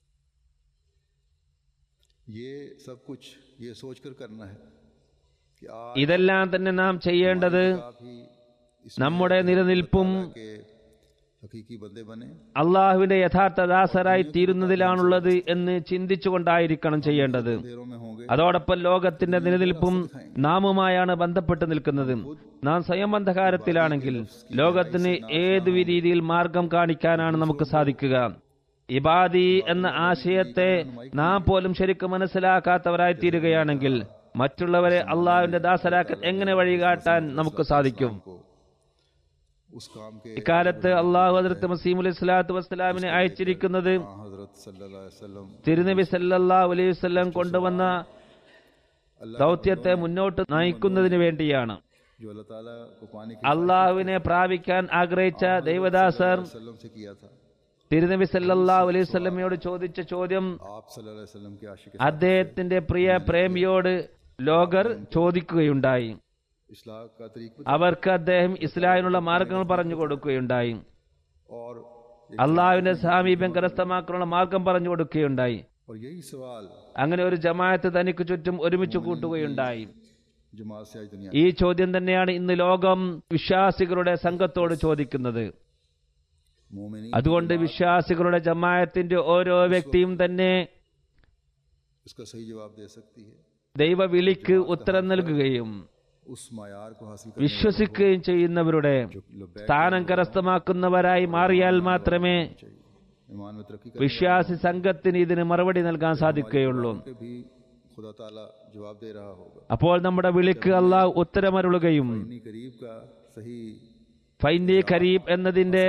ये सब कुछ ये सोच कर करना है कि आज ഇതെല്ലാം തന്നെ നാം ചെയ്യേണ്ടത് आप ही इस നമ്മുടെ നിലനിൽപ്പും के हकीकी बंदे बने അള്ളാഹുവിന്റെ യഥാർത്ഥ ദാസരായി തീരുന്നതിലാണുള്ളത് എന്ന് ചിന്തിച്ചുകൊണ്ടായിരിക്കണം ചെയ്യേണ്ടത് देरों में होंगे അതോടൊപ്പം ലോകത്തിന്റെ നിലനിൽപ്പും നാമുമായാണ് ബന്ധപ്പെട്ട് നിൽക്കുന്നത് നാം സ്വയം അന്ധകാരത്തിലാണെങ്കിൽ ലോകത്തിന് ഏത് രീതിയിൽ മാർഗം കാണിക്കാനാണ് നമുക്ക് സാധിക്കുക ഇബാദി എന്ന ആശയത്തെ നാം പോലും ശരിക്കും മനസ്സിലാക്കാത്തവരായി തീരുകയാണെങ്കിൽ മറ്റുള്ളവരെ അള്ളാഹുവിന്റെ ദാസരാക്കാൻ എങ്ങനെ വഴികാട്ടാൻ നമുക്ക് സാധിക്കും को उस काम के ഇക്കാലത്ത് അള്ളാഹു ഹജറത്ത് മസീം അലൈഹി സ്വലാത്തു വസ്സലാമിനെ അയച്ചിരിക്കുന്നത് हजरत सल्लल्लाहु अलैहि वसल्लम തിരുനബി സല്ലല്ലാഹു അലൈഹി വസല്ലം കൊണ്ടുവന്ന ദൗത്യത്തെ മുന്നോട്ട് നയിക്കുന്നതിന് വേണ്ടിയാണ് जो अल्लाह ताला को पाने के അള്ളാഹുവിനെ പ്രാപിക്കാൻ ആഗ്രഹിച്ച ദൈവദാസർ वसल्लम से किया था തിരുനബി സല്ലല്ലാഹു അലൈഹി വസല്ലമയോട് ചോദിച്ച ചോദ്യം आप सल्लल्लाहु अलैहि वसल्लम के आशिक അദ്ദേഹത്തിന്റെ പ്രിയ പ്രേമിയോട് ലോകർ ചോദിക്കുകയുണ്ടായി इस्लाह का तरीक അവർക്ക് അദ്ദേഹം ഇസ്ലാമിനുള്ള മാർഗങ്ങൾ പറഞ്ഞു കൊടുക്കുകയുണ്ടായി और അള്ളാഹുവിന്റെ സാമീപ്യം കരസ്ഥമാക്കാനുള്ള മാർഗം പറഞ്ഞു കൊടുക്കുകയുണ്ടായി और यही सवाल അങ്ങനെ ഒരു ജമാഅത്ത് തനിക്ക് ചുറ്റും ഒരുമിച്ച് കൂട്ടുകയുണ്ടായി जमात से आज दुनिया ഈ ചോദ്യം തന്നെയാണ് ഇന്ന് ലോകം വിശ്വാസികളുടെ സംഘത്തോട് ചോദിക്കുന്നത് मोमिनी അതുകൊണ്ട് വിശ്വാസികളുടെ ജമായത്തിന്റെ ഓരോ വ്യക്തിയും തന്നെ इसका सही जवाब दे सकती है ദൈവവിളിക്ക് ഉത്തരം നൽകുകയും उस मायार को हासिल करने വിശ്വസിക്കുകയും ചെയ്യുന്നവരുടെ लबैक സ്ഥാനം കരസ്ഥമാക്കുന്നവരായി മാറിയാൽ മാത്രമേ चाहिए ईमान में तरक्की വിശ്വാസി സംഘത്തിന് ഇതിന് മറുപടി നൽകാൻ സാധിക്കുകയുള്ളൂ करके भी खुदा ताला जवाब दे रहा होगा അപ്പോൾ നമ്മുടെ വിളിക്ക് അള്ളാഹ് ഉത്തരമരുളുകയും इन्हीं करीब का सही ഫൈന്നി ഖരീബ് എന്നതിന്റെ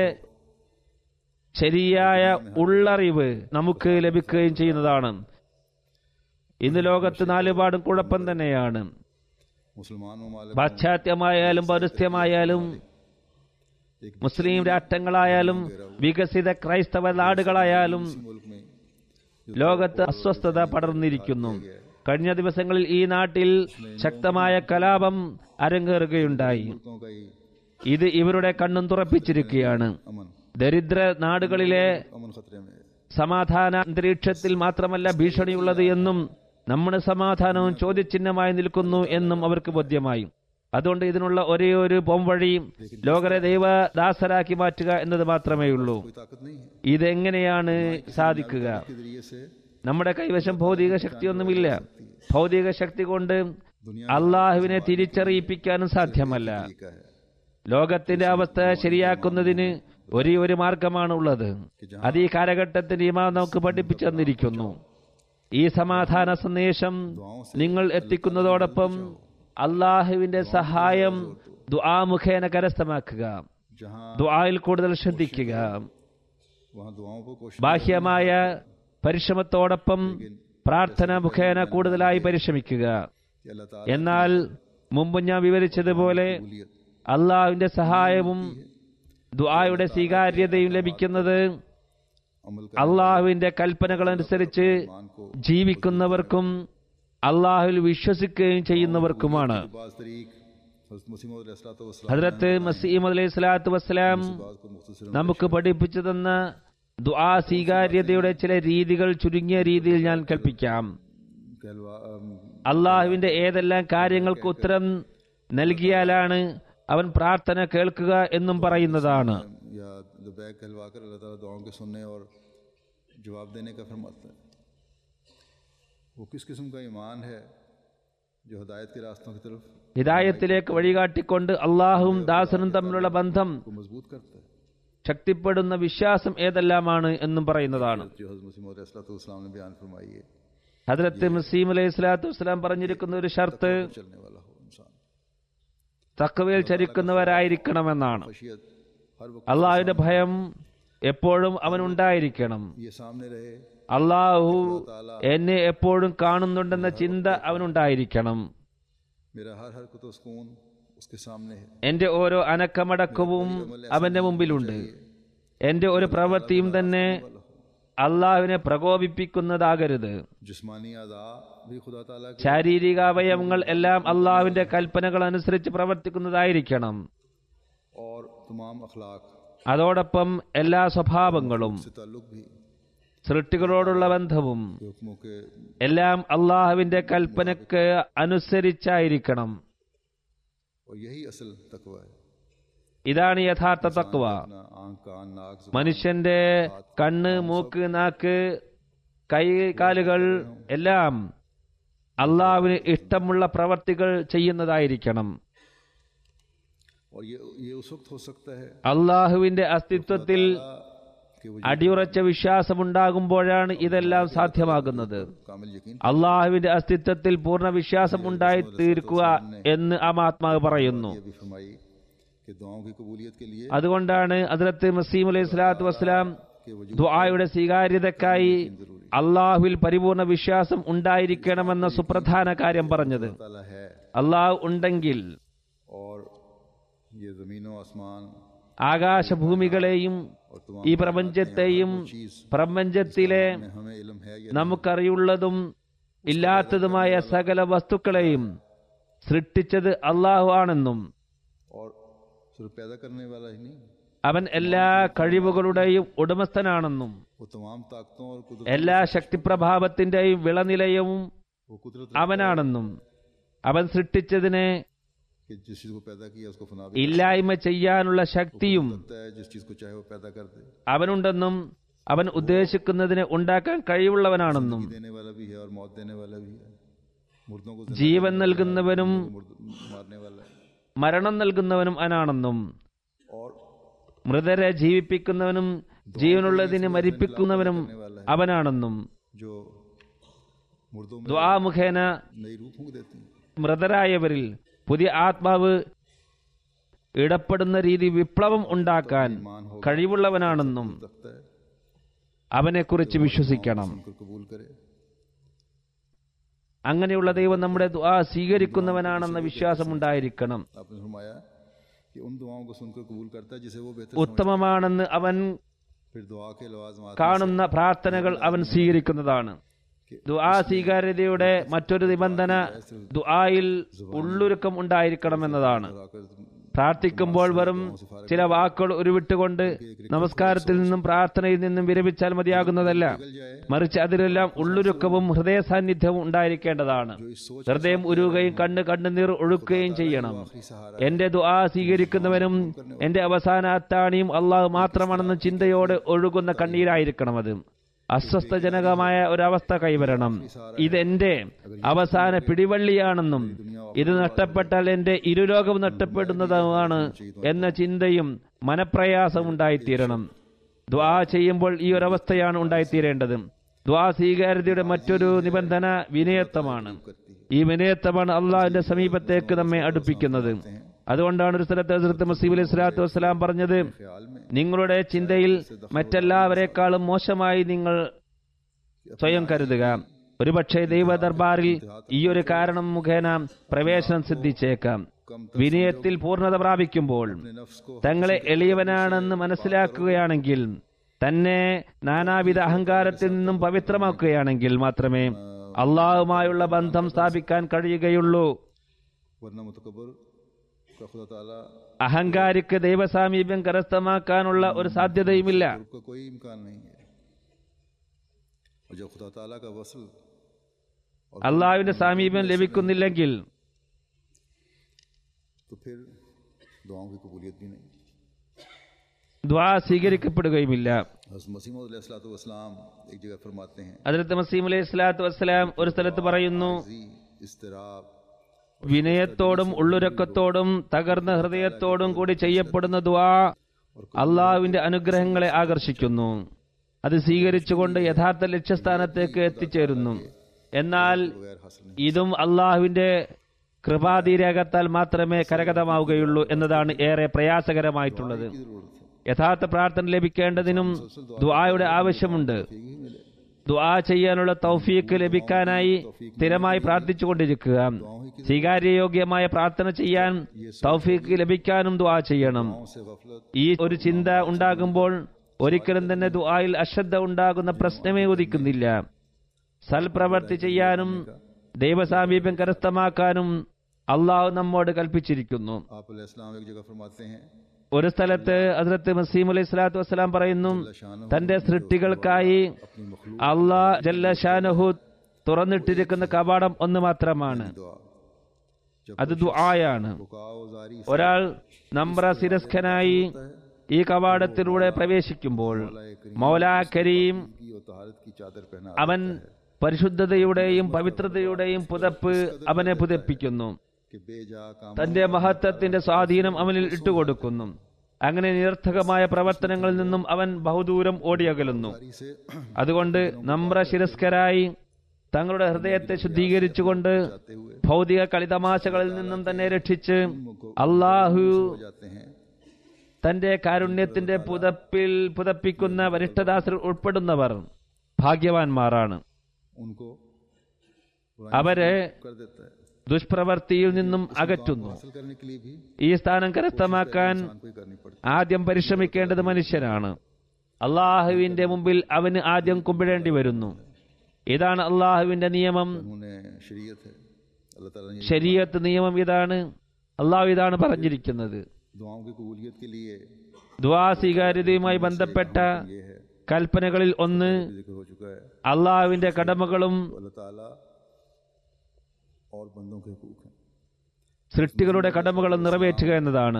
ശരിയായ ഉള്ളറിവ് നമുക്ക് ലഭിക്കുകയും ചെയ്യുന്നതാണ് ഇന്ന് ലോകത്ത് നാലുപാടും കുഴപ്പം തന്നെയാണ് मुसलमान ममालिक പാശ്ചാത്യമായാലും പൗരസ്ത്യമായാലും മുസ്ലിം രാഷ്ട്രങ്ങളായാലും വികസിത ക്രൈസ്തവ നാടുകളായാലും मुल्क में ലോകത്ത് അസ്വസ്ഥത പടർന്നിരിക്കുന്നു കഴിഞ്ഞ ദിവസങ്ങളിൽ ഈ നാട്ടിൽ ശക്തമായ കലാപം അരങ്ങേറുകയുണ്ടായി मुल्कों का ही ഇത് ഇവരുടെ കണ്ണും തുറപ്പിച്ചിരിക്കുകയാണ് अमन ദരിദ്ര നാടുകളിലെ अमन खतरे में है സമാധാന അന്തരീക്ഷത്തിൽ മാത്രമല്ല ഭീഷണിയുള്ളത് എന്നും നമ്മുടെ സമാധാനവും ചോദ്യചിഹ്നമായി നിൽക്കുന്നു എന്നും അവർക്ക് ബോധ്യമായി അതുകൊണ്ട് ഇതിനുള്ള ഒരേ ഒരു പോംവഴി ലോകരെ ദൈവദാസരാക്കി മാറ്റുക എന്നത് മാത്രമേ ഉള്ളൂ कोई ताकत नहीं है ഇതെങ്ങനെയാണ് സാധിക്കുക के जरिए से നമ്മുടെ കൈവശം ഭൗതിക ശക്തിയൊന്നുമില്ല ഭൗതിക ശക്തി കൊണ്ട് അള്ളാഹുവിനെ തിരിച്ചറിയിപ്പിക്കാനും സാധ്യമല്ല तरीका है ലോകത്തിന്റെ അവസ്ഥ ശരിയാക്കുന്നതിന് ഒരേ ഒരു മാർഗമാണ് ഉള്ളത് അത് ഈ കാലഘട്ടത്തിന്റെ ഇമാം നമുക്ക് പഠിപ്പിച്ചു തന്നിരിക്കുന്നു ഈ സമാധാന സന്ദേശം നിങ്ങൾ എത്തിക്കുന്നതോടൊപ്പം അള്ളാഹുവിന്റെ സഹായം ദുആ മുഖേന കരസ്ഥമാക്കുക जहाँ ദുആയിൽ കൂടുതൽ ശ്രദ്ധിക്കുക वहाँ दुआओं को कोशिश ബാഹ്യമായ പരിശ്രമത്തോടൊപ്പം പ്രാർത്ഥന മുഖേന കൂടുതലായി പരിശ്രമിക്കുക कि अल्लाह ताला എന്നാൽ മുമ്പ് ഞാൻ വിവരിച്ചതുപോലെ कबूलियत അള്ളാഹുവിന്റെ സഹായവും ദുആയുടെ സ്വീകാര്യതയും ലഭിക്കുന്നത് अमल का അള്ളാഹുവിന്റെ കൽപ്പനകൾ അനുസരിച്ച് ईमान को ജീവിക്കുന്നവർക്കും അള്ളാഹുവിൽ വിശ്വസിക്കുകയും ചെയ്യുന്നവർക്കുമാണ് बाज तरीक हज़रत मसीह मौद अलैहिस्सलाम ഹദ്രത്ത് മസീം അലൈഹി സ്വലാത്തു വസ്സലാം बाज को मुख्तसर നമുക്ക് പഠിപ്പിച്ചു തന്ന ദുആ സ്വീകാര്യതയുടെ ചില രീതികൾ ചുരുങ്ങിയ രീതിയിൽ ഞാൻ കൽപ്പിക്കാം कहलवा अम, അള്ളാഹുവിന്റെ ഏതെല്ലാം കാര്യങ്ങൾക്ക് ഉത്തരം നൽകിയാലാണ് അവൻ പ്രാർത്ഥന കേൾക്കുക എന്നും പറയുന്നതാണ് या लबैक कहलवा कर अल्लाह ताला दुआओं के सुनने और जवाब देने का फरमाता है वो किस किस्म का ईमान है जो हदायत के रास्तों की तरफ ഹിദായത്തിലേക്ക് വഴികാട്ടിക്കൊണ്ട് അള്ളാഹുവും ദാസനും തമ്മിലുള്ള ബന്ധം को मजबूत करता है ശക്തിപ്പെടുന്ന വിശ്വാസം ഏതെല്ലാമാണ് എന്നും പറയുന്നതാണ് जो हज़रत मसीह मौद अलैहिस्सलाम ने बयान फरमाई है ഹദ്രത്ത് മസീം അലൈഹി സ്വലാത്തു വസ്സലാം പറഞ്ഞിരിക്കുന്ന ഒരു ഷർത്ത് चलने वाला हो इंसान തക്കവയിൽ ചരിക്കുന്നവരായിരിക്കണമെന്നാണ് खशियत हर वक्त അള്ളാഹുവിന്റെ ഭയം എപ്പോഴും അവനുണ്ടായിരിക്കണം ये सामने रहे അള്ളാഹു എന്നെ എപ്പോഴും കാണുന്നുണ്ടെന്ന ചിന്ത അവനുണ്ടായിരിക്കണം मेरा हर हर कुतो सुकून उसके सामने है എന്റെ ഓരോ അനക്കമടക്കവും അവന്റെ മുമ്പിലുണ്ട് എന്റെ ഒരു പ്രവൃത്തിയും തന്നെ അള്ളാഹുവിനെ പ്രകോപിപ്പിക്കുന്നതാകരുത് जिस्मानी अदा भी खुदा ताला के ശാരീരിക അവയവങ്ങൾ എല്ലാം അള്ളാഹുവിന്റെ കൽപ്പനകൾ അനുസരിച്ച് പ്രവർത്തിക്കുന്നതായിരിക്കണം और तमाम अखलाक അതോടൊപ്പം എല്ലാ സ്വഭാവങ്ങളും से ताल्लुक भी സൃഷ്ടികളോടുള്ള ബന്ധവും के हुक्मों के എല്ലാം അള്ളാഹുവിന്റെ കൽപ്പനക്ക് അനുസരിച്ചായിരിക്കണം और यही असल तकवा है ഇതാണ് യഥാർത്ഥ തക്വ अपना आंख कान नाक जुबान മനുഷ്യന്റെ കണ്ണ് മൂക്ക് നാക്ക് കൈ കാലുകൾ എല്ലാം അള്ളാഹുവിന് ഇഷ്ടമുള്ള പ്രവർത്തികൾ ചെയ്യുന്നതായിരിക്കണം और ये ये उस वक्त हो सकता है അള്ളാഹുവിന്റെ അസ്തിത്വത്തിൽ कि वो അടിയുറച്ച വിശ്വാസമുണ്ടാകുമ്പോഴാണ് ഇതെല്ലാം സാധ്യമാകുന്നത് कामिल यकीन അള്ളാഹുവിന്റെ അസ്തിത്വത്തിൽ പൂർണ്ണ വിശ്വാസം ഉണ്ടായിത്തീർക്കുക എന്ന് ആ മഹാത്മാവ് പറയുന്നു ये भी फरमाई कि दुआओं की कबूलियत के लिए അതുകൊണ്ടാണ് അതിർത്ത് മസീം അലൈഹി സ്വലാത്തു വസ്സലാം के वजूद ദുആയുടെ സ്വീകാര്യതക്കായി അള്ളാഹുവിൽ പരിപൂർണ വിശ്വാസം ഉണ്ടായിരിക്കണമെന്ന സുപ്രധാന കാര്യം പറഞ്ഞത് ताला है അള്ളാഹു ഉണ്ടെങ്കിൽ और ये ज़मीनों आसमान ആകാശഭൂമികളെയും और तमाम ഈ പ്രപഞ്ചത്തെയും चीज പ്രപഞ്ചത്തിലെ में हमें इल्म है या നമുക്കറിയുള്ളതും ഇല്ലാത്തതുമായ സകല വസ്തുക്കളെയും സൃഷ്ടിച്ചത് അള്ളാഹു ആണെന്നും और सिर्फ पैदा करने वाला ही नहीं അവൻ എല്ലാ കഴിവുകളുടെയും ഉടമസ്ഥനാണെന്നും वो तमाम ताकतों और कुदरत എല്ലാ ശക്തിപ്രഭാവത്തിന്റെയും വിളനിലയവും वो कुदरत അവനാണെന്നും അവൻ സൃഷ്ടിച്ചതിനെ कि जिस चीज को पैदा किया उसको फना भी ഇല്ലായ്മ ചെയ്യാനുള്ള ശക്തിയും करता है जिस चीज को चाहे वो पैदा कर दे അവനുണ്ടെന്നും അവൻ ഉദ്ദേശിക്കുന്നതിനെ ഉണ്ടാക്കാൻ കഴിവുള്ളവനാണെന്നും देने वाला भी है और मौत देने वाला भी है मुर्दों को जिंदा ജീവൻ നൽകുന്നവനും मुर्द- मारने वाला है മരണം നൽകുന്നവനും അവനാണെന്നും और മൃതരെ ജീവിപ്പിക്കുന്നവനും ജീവനുള്ളതിനെ മരിപ്പിക്കുന്നവനും അവനാണെന്നും जो मुर्दों में ദ്വാ മുഖേന नई रूह फूंक देती हैं മൃതരായവരിൽ പുതിയ ആത്മാവ് ഇടപെടുന്ന രീതി വിപ്ലവം ഉണ്ടാക്കാൻ കഴിവുള്ളവനാണെന്നും रखता है അവനെക്കുറിച്ച് വിശ്വസിക്കണം उनको कबूल करे അങ്ങനെയുള്ള ദൈവം നമ്മുടെ ദ്വാ സ്വീകരിക്കുന്നവനാണെന്ന വിശ്വാസം ഉണ്ടായിരിക്കണം आपने फरमाया कि उन दुआओं को सुनकर कबूल करता है जिसे वो बेहतर ഉത്തമമാണെന്ന് അവൻ फिर दुआ के लवाजमात കാണുന്ന പ്രാർത്ഥനകൾ അവൻ സ്വീകരിക്കുന്നതാണ് ദുആ സ്വീകാര്യതയുടെ മറ്റൊരു നിബന്ധന ദുആയിൽ ഉള്ളുരുക്കം ഉണ്ടായിരിക്കണമെന്നതാണ് പ്രാർത്ഥിക്കുമ്പോൾ വെറും ചില വാക്കുകൾ ഉരുവിട്ടുകൊണ്ട് നമസ്കാരത്തിൽ നിന്നും പ്രാർത്ഥനയിൽ നിന്നും വിരമിച്ചാൽ മതിയാകുന്നതല്ല മറിച്ച് അതിലെല്ലാം ഉള്ളുരുക്കവും ഹൃദയ സാന്നിധ്യവും ഉണ്ടായിരിക്കേണ്ടതാണ് ഹൃദയം ഉരുകയും കണ്ണ് കണ്ണുനീർ ഒഴുക്കുകയും ചെയ്യണം എന്റെ ദുആ സ്വീകരിക്കുന്നവനും എന്റെ അവസാന അത്താണിയും അള്ളാഹു മാത്രമാണെന്ന ചിന്തയോടെ ഒഴുകുന്ന കണ്ണീരായിരിക്കണം അത് അസ്വസ്ഥജനകമായ ഒരവസ്ഥ കൈവരണം ഇതെന്റെ അവസാന പിടിവള്ളിയാണെന്നും ഇത് നഷ്ടപ്പെട്ടാൽ എന്റെ ഇരുലോകം നഷ്ടപ്പെടുന്നതുമാണ് എന്ന ചിന്തയും മനപ്രയാസം ഉണ്ടായിത്തീരണം ദ്വാ ചെയ്യുമ്പോൾ ഈ ഒരവസ്ഥയാണ് ഉണ്ടായിത്തീരേണ്ടത് ദ്വാ സ്വീകാര്യതയുടെ മറ്റൊരു നിബന്ധന വിനയത്വമാണ് ഈ വിനയത്വമാണ് അള്ളാഹിന്റെ സമീപത്തേക്ക് നമ്മെ അടുപ്പിക്കുന്നത് അതുകൊണ്ടാണ് ഒരു സ്ഥലത്ത് ഹസ്രത്ത് മസീബ് അലൈഹി സ്വലാത്തു വസ്സലാം പറഞ്ഞത് ख्याल में നിങ്ങളുടെ ചിന്തയിൽ മറ്റെല്ലാവരെക്കാളും മോശമായി നിങ്ങൾ സ്വയം കരുതുക ഒരുപക്ഷെ ദൈവ ദർബാറിൽ ഈ ഒരു കാരണം മുഖേന പ്രവേശനം സിദ്ധിച്ചേക്കാം വിനയത്തിൽ പൂർണ്ണത പ്രാപിക്കുമ്പോൾ अपने नफ्स को തങ്ങളെ എളിയവനാണെന്ന് മനസ്സിലാക്കുകയാണെങ്കിൽ തന്നെ നാനാവിധ അഹങ്കാരത്തിൽ നിന്നും പവിത്രമാക്കുകയാണെങ്കിൽ മാത്രമേ അള്ളാഹുമായുള്ള ബന്ധം സ്ഥാപിക്കാൻ കഴിയുകയുള്ളൂ वरना मुतकबर का खुदा ताला അഹങ്കാരിക്ക് ദൈവസാമീപ്യം കരസ്ഥമാക്കാനുള്ള ഒരു സാധ്യതയുമില്ല का कोई इम्कान नहीं है और जब खुदा ताला का वसल അള്ളാഹുവിന്റെ സാമീപ്യം ലഭിക്കുന്നില്ലെങ്കിൽ तो फिर दुआओं की कबूलियत भी नहीं ദ്വാ സ്വീകരിക്കപ്പെടുകയുമില്ല हज़रत मसीह वसलाम एक जगह फरमाते हैं അതിർത്ത് മസീം അലൈഹി സ്വലാത്തു വസ്സലാം ഒരു സ്ഥലത്ത് പറയുന്നു जी इस्तराब വിനയത്തോടും ഉള്ളുരക്കത്തോടും തകർന്ന ഹൃദയത്തോടും കൂടി ചെയ്യപ്പെടുന്ന ദ്വാ അള്ളാഹുവിന്റെ അനുഗ്രഹങ്ങളെ ആകർഷിക്കുന്നു അത് സ്വീകരിച്ചുകൊണ്ട് യഥാർത്ഥ ലക്ഷ്യസ്ഥാനത്തേക്ക് എത്തിച്ചേരുന്നു എന്നാൽ बगैर हासिल नहीं ഇതും അള്ളാഹുവിന്റെ കൃപാതിരേകത്താൽ മാത്രമേ കരഗതമാവുകയുള്ളൂ എന്നതാണ് ഏറെ പ്രയാസകരമായിട്ടുള്ളത് की जरूरत है യഥാർത്ഥ പ്രാർത്ഥന ലഭിക്കേണ്ടതിനും ദുആയുടെ ആവശ്യമുണ്ട് ദുആ ചെയ്യാനുള്ള തൗഫീക്ക് ലഭിക്കാനായി സ്ഥിരമായി പ്രാർത്ഥിച്ചുകൊണ്ടിരിക്കുക സ്വീകാര്യയോഗ്യമായ പ്രാർത്ഥന ചെയ്യാൻ തൗഫീക്ക് ലഭിക്കാനും ദുആ ചെയ്യണം दुआओं से गफलत ഈ ഒരു ചിന്ത ഉണ്ടാകുമ്പോൾ ഒരിക്കലും തന്നെ ദുആയിൽ അശ്രദ്ധ ഉണ്ടാകുന്ന പ്രശ്നമേ ഉദിക്കുന്നില്ല സൽപ്രവർത്തി ചെയ്യാനും ദൈവസാമീപ്യം കരസ്ഥമാക്കാനും അള്ളാഹു നമ്മോട് കൽപ്പിച്ചിരിക്കുന്നു आप अलैहिस्सलाम एक जगह फरमाते हैं ഒരു സ്ഥലത്ത് ഹസ്രത്ത് മസീം അലൈഹി സ്വലാത്തു വസ്സലാം പറയുന്നു തന്റെ സൃഷ്ടികൾക്കായി अपनी मखलूक അള്ളാ ജല്ല ഷാനഹു തുറന്നിട്ടിരിക്കുന്ന കവാടം ഒന്ന് മാത്രമാണ് दुआ जब അത് ദുആയാണ് बुकाओ जारी ഒരാൾ നമ്ര സിരസ്ഖനായി ഈ കവാടത്തിലൂടെ പ്രവേശിക്കുമ്പോൾ മൗലാ കരീം की और तहारत की चादर पहना അവൻ പരിശുദ്ധതയുടെയും പവിത്രതയുടെയും പുതപ്പ് അവനെ പുതപ്പിക്കുന്നു कि बेजा काम തന്റെ മഹത്വത്തിന്റെ സ്വാധീനം അവനിൽ ഇട്ടുകൊടുക്കുന്നു അങ്ങനെ നിരർത്ഥകമായ പ്രവർത്തനങ്ങളിൽ നിന്നും അവൻ ബഹുദൂരം ഓടിയകലുന്നു से അതുകൊണ്ട് നമ്ര ശിരസ്കരായി തങ്ങളുടെ ഹൃദയത്തെ ശുദ്ധീകരിച്ചുകൊണ്ട് जाते हुए ഭൗതിക കളിതമാശകളിൽ നിന്നും തന്നെ രക്ഷിച്ച് അള്ളാഹു हो जाते हैं തന്റെ കാരുണ്യത്തിന്റെ പുതപ്പിൽ പുതപ്പിക്കുന്ന വരിഷ്ഠദാസർ ഉൾപ്പെടുന്നവർ ഭാഗ്യവാന്മാരാണ് उनको അവരെ कर देता है ദുഷ്പ്രവർത്തിയിൽ നിന്നും അകറ്റുന്നു हासिल करने के लिए भी ഈ സ്ഥാനം കരസ്ഥമാക്കാൻ इंसान को ही करनी पड़ती ആദ്യം പരിശ്രമിക്കേണ്ടത് മനുഷ്യനാണ് അള്ളാഹുവിന്റെ മുമ്പിൽ അവന് ആദ്യം കുമ്പിടേണ്ടി വരുന്നു ഇതാണ് അള്ളാഹുവിന്റെ നിയമം उन्होंने शरीयत है अल्लाह ताला ने ये ശരീഅത്ത് നിയമം ഇതാണ് അള്ളാഹു ഇതാണ് പറഞ്ഞിരിക്കുന്നത് दुआओं की कबूलियत के लिए ദ്വാ സ്വീകാര്യതയുമായി ബന്ധപ്പെട്ട ये है കൽപ്പനകളിൽ ഒന്ന് जिक्र हो चुका है അള്ളാഹുവിന്റെ കടമകളും तो अल्लाह ताला और बंदों के हकूक हैं സൃഷ്ടികളുടെ കടമകളും നിറവേറ്റുക എന്നതാണ്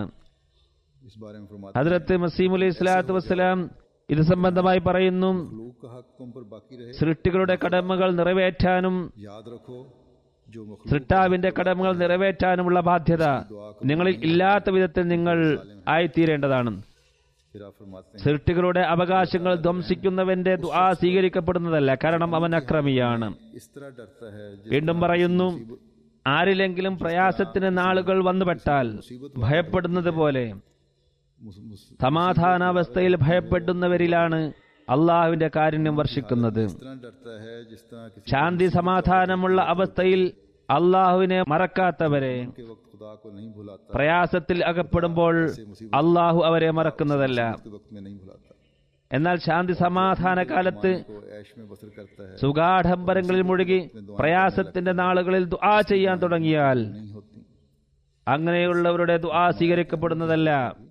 इस बारे में फरमाते ഹജറത്ത് മസീം അലൈഹി സ്വലാത്തു വസ്സലാം ഇത് സംബന്ധമായി പറയുന്നു मखलूक का हक तुम पर बाकी रहे സൃഷ്ടികളുടെ കടമകൾ നിറവേറ്റാനും याद रखो जो मखलूक സൃഷ്ടാവിന്റെ കടമകൾ നിറവേറ്റാനുമുള്ള ബാധ്യത നിങ്ങളിൽ ഇല്ലാത്ത വിധത്തിൽ നിങ്ങൾ ആയിത്തീരേണ്ടതാണ് फिर आप फरमाते हैं സൃഷ്ടികളുടെ അവകാശങ്ങൾ ധ്വംസിക്കുന്നവന്റെ ദുആ സ്വീകരിക്കപ്പെടുന്നതല്ല കാരണം അവൻ അക്രമിയാണ് इस तरह डरता है जिस വീണ്ടും പറയുന്നു ആരിലെങ്കിലും പ്രയാസത്തിന് നാളുകൾ വന്നുപെട്ടാൽ ഭയപ്പെടുന്നത് പോലെ मुस- मुस- സമാധാനാവസ്ഥയിൽ ഭയപ്പെടുന്നവരിലാണ് അള്ളാഹുവിന്റെ കാരുണ്യം വർഷിക്കുന്നത് इस तरह डरता है जिस तरह किसी ശാന്തി സമാധാനമുള്ള അവസ്ഥയിൽ അള്ളാഹുവിനെ മറക്കാത്തവരെ के वक्त खुदा को नहीं भुलाता പ്രയാസത്തിൽ അകപ്പെടുമ്പോൾ അള്ളാഹു അവരെ മറക്കുന്നതല്ല के वक्त में नहीं भुलाता എന്നാൽ ശാന്തി സമാധാന കാലത്ത് को ऐश में बसर करता है സുഗാഢംബരങ്ങളിൽ മുഴുകി പ്രയാസത്തിന്റെ നാളുകളിൽ ദുആ ചെയ്യാൻ തുടങ്ങിയാൽ नहीं होती അങ്ങനെയുള്ളവരുടെ ദുആ സ്വീകരിക്കപ്പെടുന്നതല്ല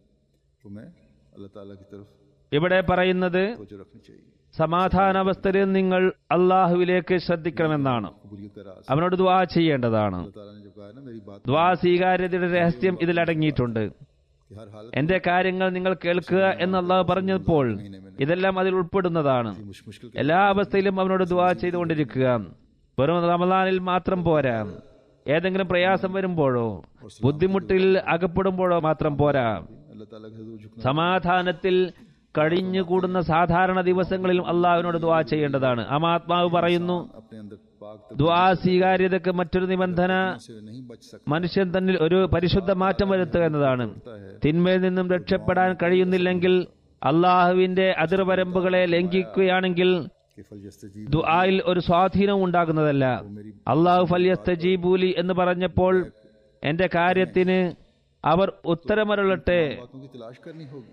तो मैं अल्लाह ताला की तरफ ഇവിടെ പറയുന്നത് तवज्जो रखनी चाहिए സമാധാനാവസ്ഥയിൽ നിങ്ങൾ അള്ളാഹുവിലേക്ക് ശ്രദ്ധിക്കണമെന്നാണ് कबूलियत का राज അവനോട് ദുആ ചെയ്യേണ്ടതാണ് अल्लाह ताला ने जो कहा है ना मेरी बात ദ്വാ സ്വീകാര്യതയുടെ രഹസ്യം ഇതിലടങ്ങിയിട്ടുണ്ട് कि हर हालत എന്റെ കാര്യങ്ങൾ നിങ്ങൾ കേൾക്കുക എന്ന് അള്ളാഹു പറഞ്ഞപ്പോൾ ഇതെല്ലാം അതിൽ ഉൾപ്പെടുന്നതാണ് मुश- मुश्किल എല്ലാ അവസ്ഥയിലും അവനോട് ദുആ ചെയ്തുകൊണ്ടിരിക്കുക വെറും റമദാനിൽ മാത്രം പോരാ ഏതെങ്കിലും പ്രയാസം വരുമ്പോഴോ ബുദ്ധിമുട്ടിൽ അകപ്പെടുമ്പോഴോ മാത്രം പോരാ अल्लाह ताला के हजूर झुकना സമാധാനത്തിൽ കഴിഞ്ഞുകൂടുന്ന സാധാരണ ദിവസങ്ങളിലും അള്ളാഹുവിനോട് ദുആ ചെയ്യേണ്ടതാണ് ആത്മാവ് പറയുന്നു अपने अंदर पाक ദുആ സ്വീകാര്യതയ്ക്ക് മറ്റൊരു നിബന്ധന से नहीं बच सकता മനുഷ്യൻ തന്നിൽ ഒരു പരിശുദ്ധ മാറ്റം വരുത്തുക എന്നതാണ് है തിന്മയിൽ നിന്നും രക്ഷപ്പെടാൻ കഴിയുന്നില്ലെങ്കിൽ അള്ളാഹുവിന്റെ അതിർവരമ്പുകളെ ലംഘിക്കുകയാണെങ്കിൽ कि फल यस्तजीब ദുആയിൽ ഒരു സ്വാധീനവും ഉണ്ടാകുന്നതല്ല അള്ളാഹു ഫല്യസ്തജീബൂലി എന്ന് പറഞ്ഞപ്പോൾ എന്റെ കാര്യത്തിന് അവർ ഉത്തരമരുളട്ടെ बातों की तलाश करनी होगी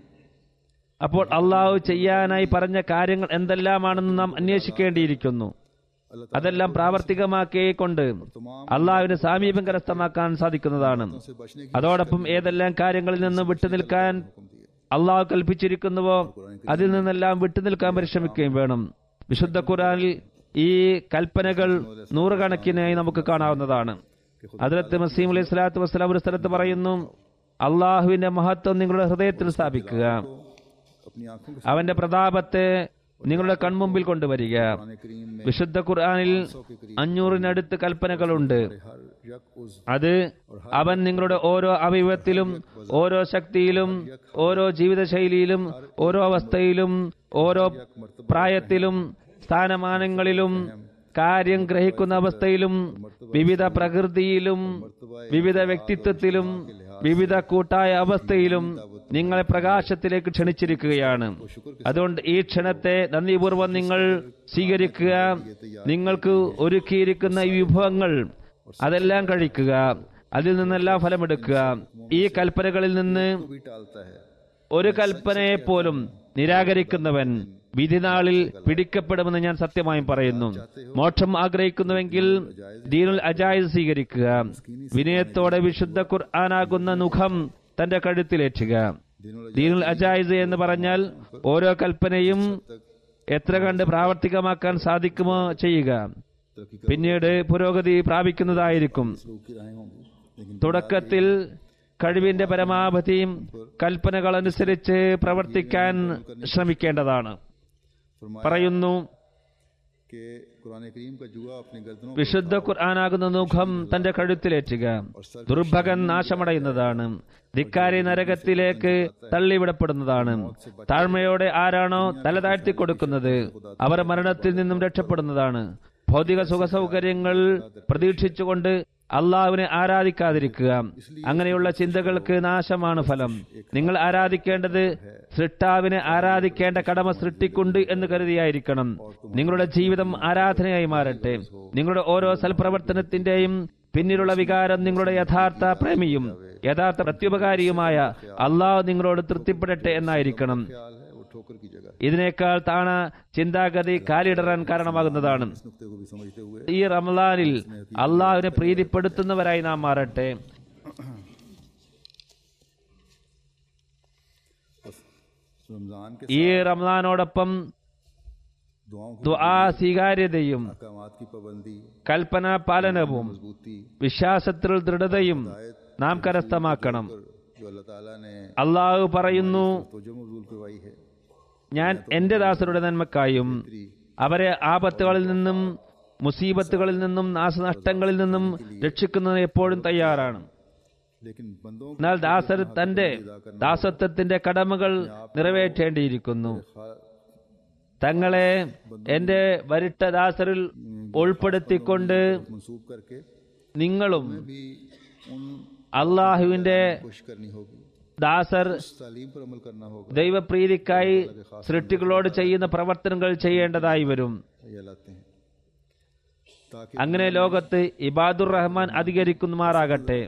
അപ്പോൾ अള്ളാഹു ചെയ്യാനായി പറഞ്ഞ കാര്യങ്ങൾ എന്തെല്ലാമാണെന്ന് നാം അന്വേഷിക്കേണ്ടിയിരിക്കുന്നു अल्लाह അതെല്ലാം പ്രാവർത്തികമാക്കിക്കൊണ്ട് അള്ളാഹുവിന് സാമീപ്യം കരസ്ഥമാക്കാൻ സാധിക്കുന്നതാണ് से बचने की അതോടൊപ്പം ഏതെല്ലാം കാര്യങ്ങളിൽ നിന്ന് വിട്ടുനിൽക്കാൻ അള്ളാഹു കൽപ്പിച്ചിരിക്കുന്നുവോ അതിൽ നിന്നെല്ലാം വിട്ടുനിൽക്കാൻ പരിശ്രമിക്കുകയും വേണം വിശുദ്ധ ഖുറാനിൽ ഈ കൽപ്പനകൾ നൂറുകണക്കിനായി നമുക്ക് കാണാവുന്നതാണ് അതിലത്ത് മസീം അലൈഹി സ്വലാത്തു വസ്സലാം ഒരു സ്ഥലത്ത് പറയുന്നു അള്ളാഹുവിന്റെ മഹത്വം നിങ്ങളുടെ ഹൃദയത്തിൽ സ്ഥാപിക്കുക अपनी आंखों के അവന്റെ പ്രതാപത്തെ നിങ്ങളുടെ കൺമുമ്പിൽ കൊണ്ടുവരിക सामने करीम में വിശുദ്ധ ഖുർആനിൽ അഞ്ഞൂറിനടുത്ത് കൽപ്പനകളുണ്ട് हर यक उस അത് അവൻ നിങ്ങളുടെ ഓരോ അവയവത്തിലും ഓരോ ശക്തിയിലും ഓരോ ജീവിതശൈലിയിലും ഓരോ അവസ്ഥയിലും ഓരോ പ്രായത്തിലും സ്ഥാനമാനങ്ങളിലും കാര്യം ഗ്രഹിക്കുന്ന അവസ്ഥയിലും വിവിധ പ്രകൃതിയിലും വിവിധ വ്യക്തിത്വത്തിലും വിവിധ കൂട്ടായ അവസ്ഥയിലും നിങ്ങളെ പ്രകാശത്തിലേക്ക് ക്ഷണിച്ചിരിക്കുകയാണ് അതുകൊണ്ട് ഈ ക്ഷണത്തെ നന്ദിപൂർവ്വം നിങ്ങൾ സ്വീകരിക്കുക നിങ്ങൾക്ക് ഒരുക്കിയിരിക്കുന്ന ഈ വിഭവങ്ങൾ അതെല്ലാം കഴിക്കുക അതിൽ നിന്നെല്ലാം ഫലമെടുക്കുക ഈ കൽപ്പനകളിൽ നിന്ന് भी टालता है ഒരു കൽപ്പനയെ പോലും നിരാകരിക്കുന്നവൻ വിധിനാളിൽ പിടിക്കപ്പെടുമെന്ന് ഞാൻ സത്യമായും പറയുന്നു മോക്ഷം ആഗ്രഹിക്കുന്നുവെങ്കിൽ ദീനുൽ അജായിസ് സ്വീകരിക്കുക വിനയത്തോടെ വിശുദ്ധ ഖുർആനാകുന്ന മുഖം തന്റെ കഴുത്തിലേറ്റുക ദീനുൽ അജായിസ് എന്ന് പറഞ്ഞാൽ ഓരോ കൽപ്പനയും എത്ര കണ്ട് പ്രാവർത്തികമാക്കാൻ സാധിക്കുമോ ചെയ്യുക तरक्की का പിന്നീട് പുരോഗതി പ്രാപിക്കുന്നതായിരിക്കും सलूक की राहें होंगी लेकिन തുടക്കത്തിൽ കഴിവിന്റെ പരമാവധിയും കൽപ്പനകൾ അനുസരിച്ച് പ്രവർത്തിക്കാൻ ശ്രമിക്കേണ്ടതാണ് फरमाया പറയുന്നു कि कुरान करीम का जुआ अपनी गर्दनों വിശുദ്ധ ഖുർആനാകുന്ന മുഖം തന്റെ കഴുത്തിലേറ്റുക ദുർഭകൻ നാശമടയുന്നതാണ് ധിക്കാരി നരകത്തിലേക്ക് തള്ളിവിടപ്പെടുന്നതാണ് താഴ്മയോടെ ആരാണോ തല താഴ്ത്തി കൊടുക്കുന്നത് അവർ മരണത്തിൽ നിന്നും രക്ഷപ്പെടുന്നതാണ് ഭൗതിക സുഖസൗകര്യങ്ങൾ പ്രതീക്ഷിച്ചുകൊണ്ട് അള്ളാഹുവിനെ ആരാധിക്കാതിരിക്കുക അങ്ങനെയുള്ള ചിന്തകൾക്ക് നാശമാണ് ഫലം നിങ്ങൾ ആരാധിക്കേണ്ടത് സൃഷ്ടാവിനെ ആരാധിക്കേണ്ട കടമ സൃഷ്ടിക്കുണ്ട് എന്ന് കരുതിയായിരിക്കണം നിങ്ങളുടെ ജീവിതം ആരാധനയായി മാറട്ടെ നിങ്ങളുടെ ഓരോ സൽപ്രവർത്തനത്തിന്റെയും പിന്നിലുള്ള വികാരം നിങ്ങളുടെ യഥാർത്ഥ പ്രേമിയും യഥാർത്ഥ പ്രത്യുപകാരിയുമായ അള്ളാഹു നിങ്ങളോട് തൃപ്തിപ്പെടട്ടെ എന്നായിരിക്കണം ख्याल है वो ठोकर की जगह ഇതിനേക്കാൾ താണ ചിന്താഗതി കാലിടറാൻ കാരണമാകുന്നതാണ് इस नुक्ते को भी समझते हुए ഈ റമലാനിൽ അള്ളാഹുവിനെ പ്രീതിപ്പെടുത്തുന്നവരായി നാം മാറട്ടെ रमजान के ഈ റമലാനോടൊപ്പം दुआओं की ദുആ സ്വീകാര്യതയും अहकामात की पाबंदी കൽപ്പനാ പാലനവും मजबूती വിശ്വാസത്തിൽ ദൃഢതയും നാം കരസ്ഥമാക്കണം जो अल्लाह ताला ने അള്ളാഹു പറയുന്നു तो जो मजबूल करवाई है ഞാൻ എന്റെ ദാസരുടെ നന്മക്കായും അവരെ ആപത്തുകളിൽ നിന്നും മുസീബത്തുകളിൽ നിന്നും നാശനഷ്ടങ്ങളിൽ നിന്നും രക്ഷിക്കുന്നതിന് എപ്പോഴും തയ്യാറാണ് लेकिन बंदों എന്നാൽ ദാസർ തന്റെ ദാസത്വത്തിന്റെ കടമകൾ നിറവേറ്റേണ്ടിയിരിക്കുന്നു खा- തങ്ങളെ എന്റെ വരിട്ട ദാസരിൽ ഉൾപ്പെടുത്തിക്കൊണ്ട് मंसूब करके നിങ്ങളും भी उन അള്ളാഹുവിന്റെ कोशिश करनी होगी ദാസർ उस तालीम पर अमल करना होगा ദൈവപ്രീതിക്കായി സൃഷ്ടികളോട് ചെയ്യുന്ന പ്രവർത്തനങ്ങൾ ചെയ്യേണ്ടതായി വരും ये लाते हैं ताकि അങ്ങനെ ലോകത്ത് ഇബാദുർ റഹ്മാൻ അധികരിക്കുമാറാകട്ടെ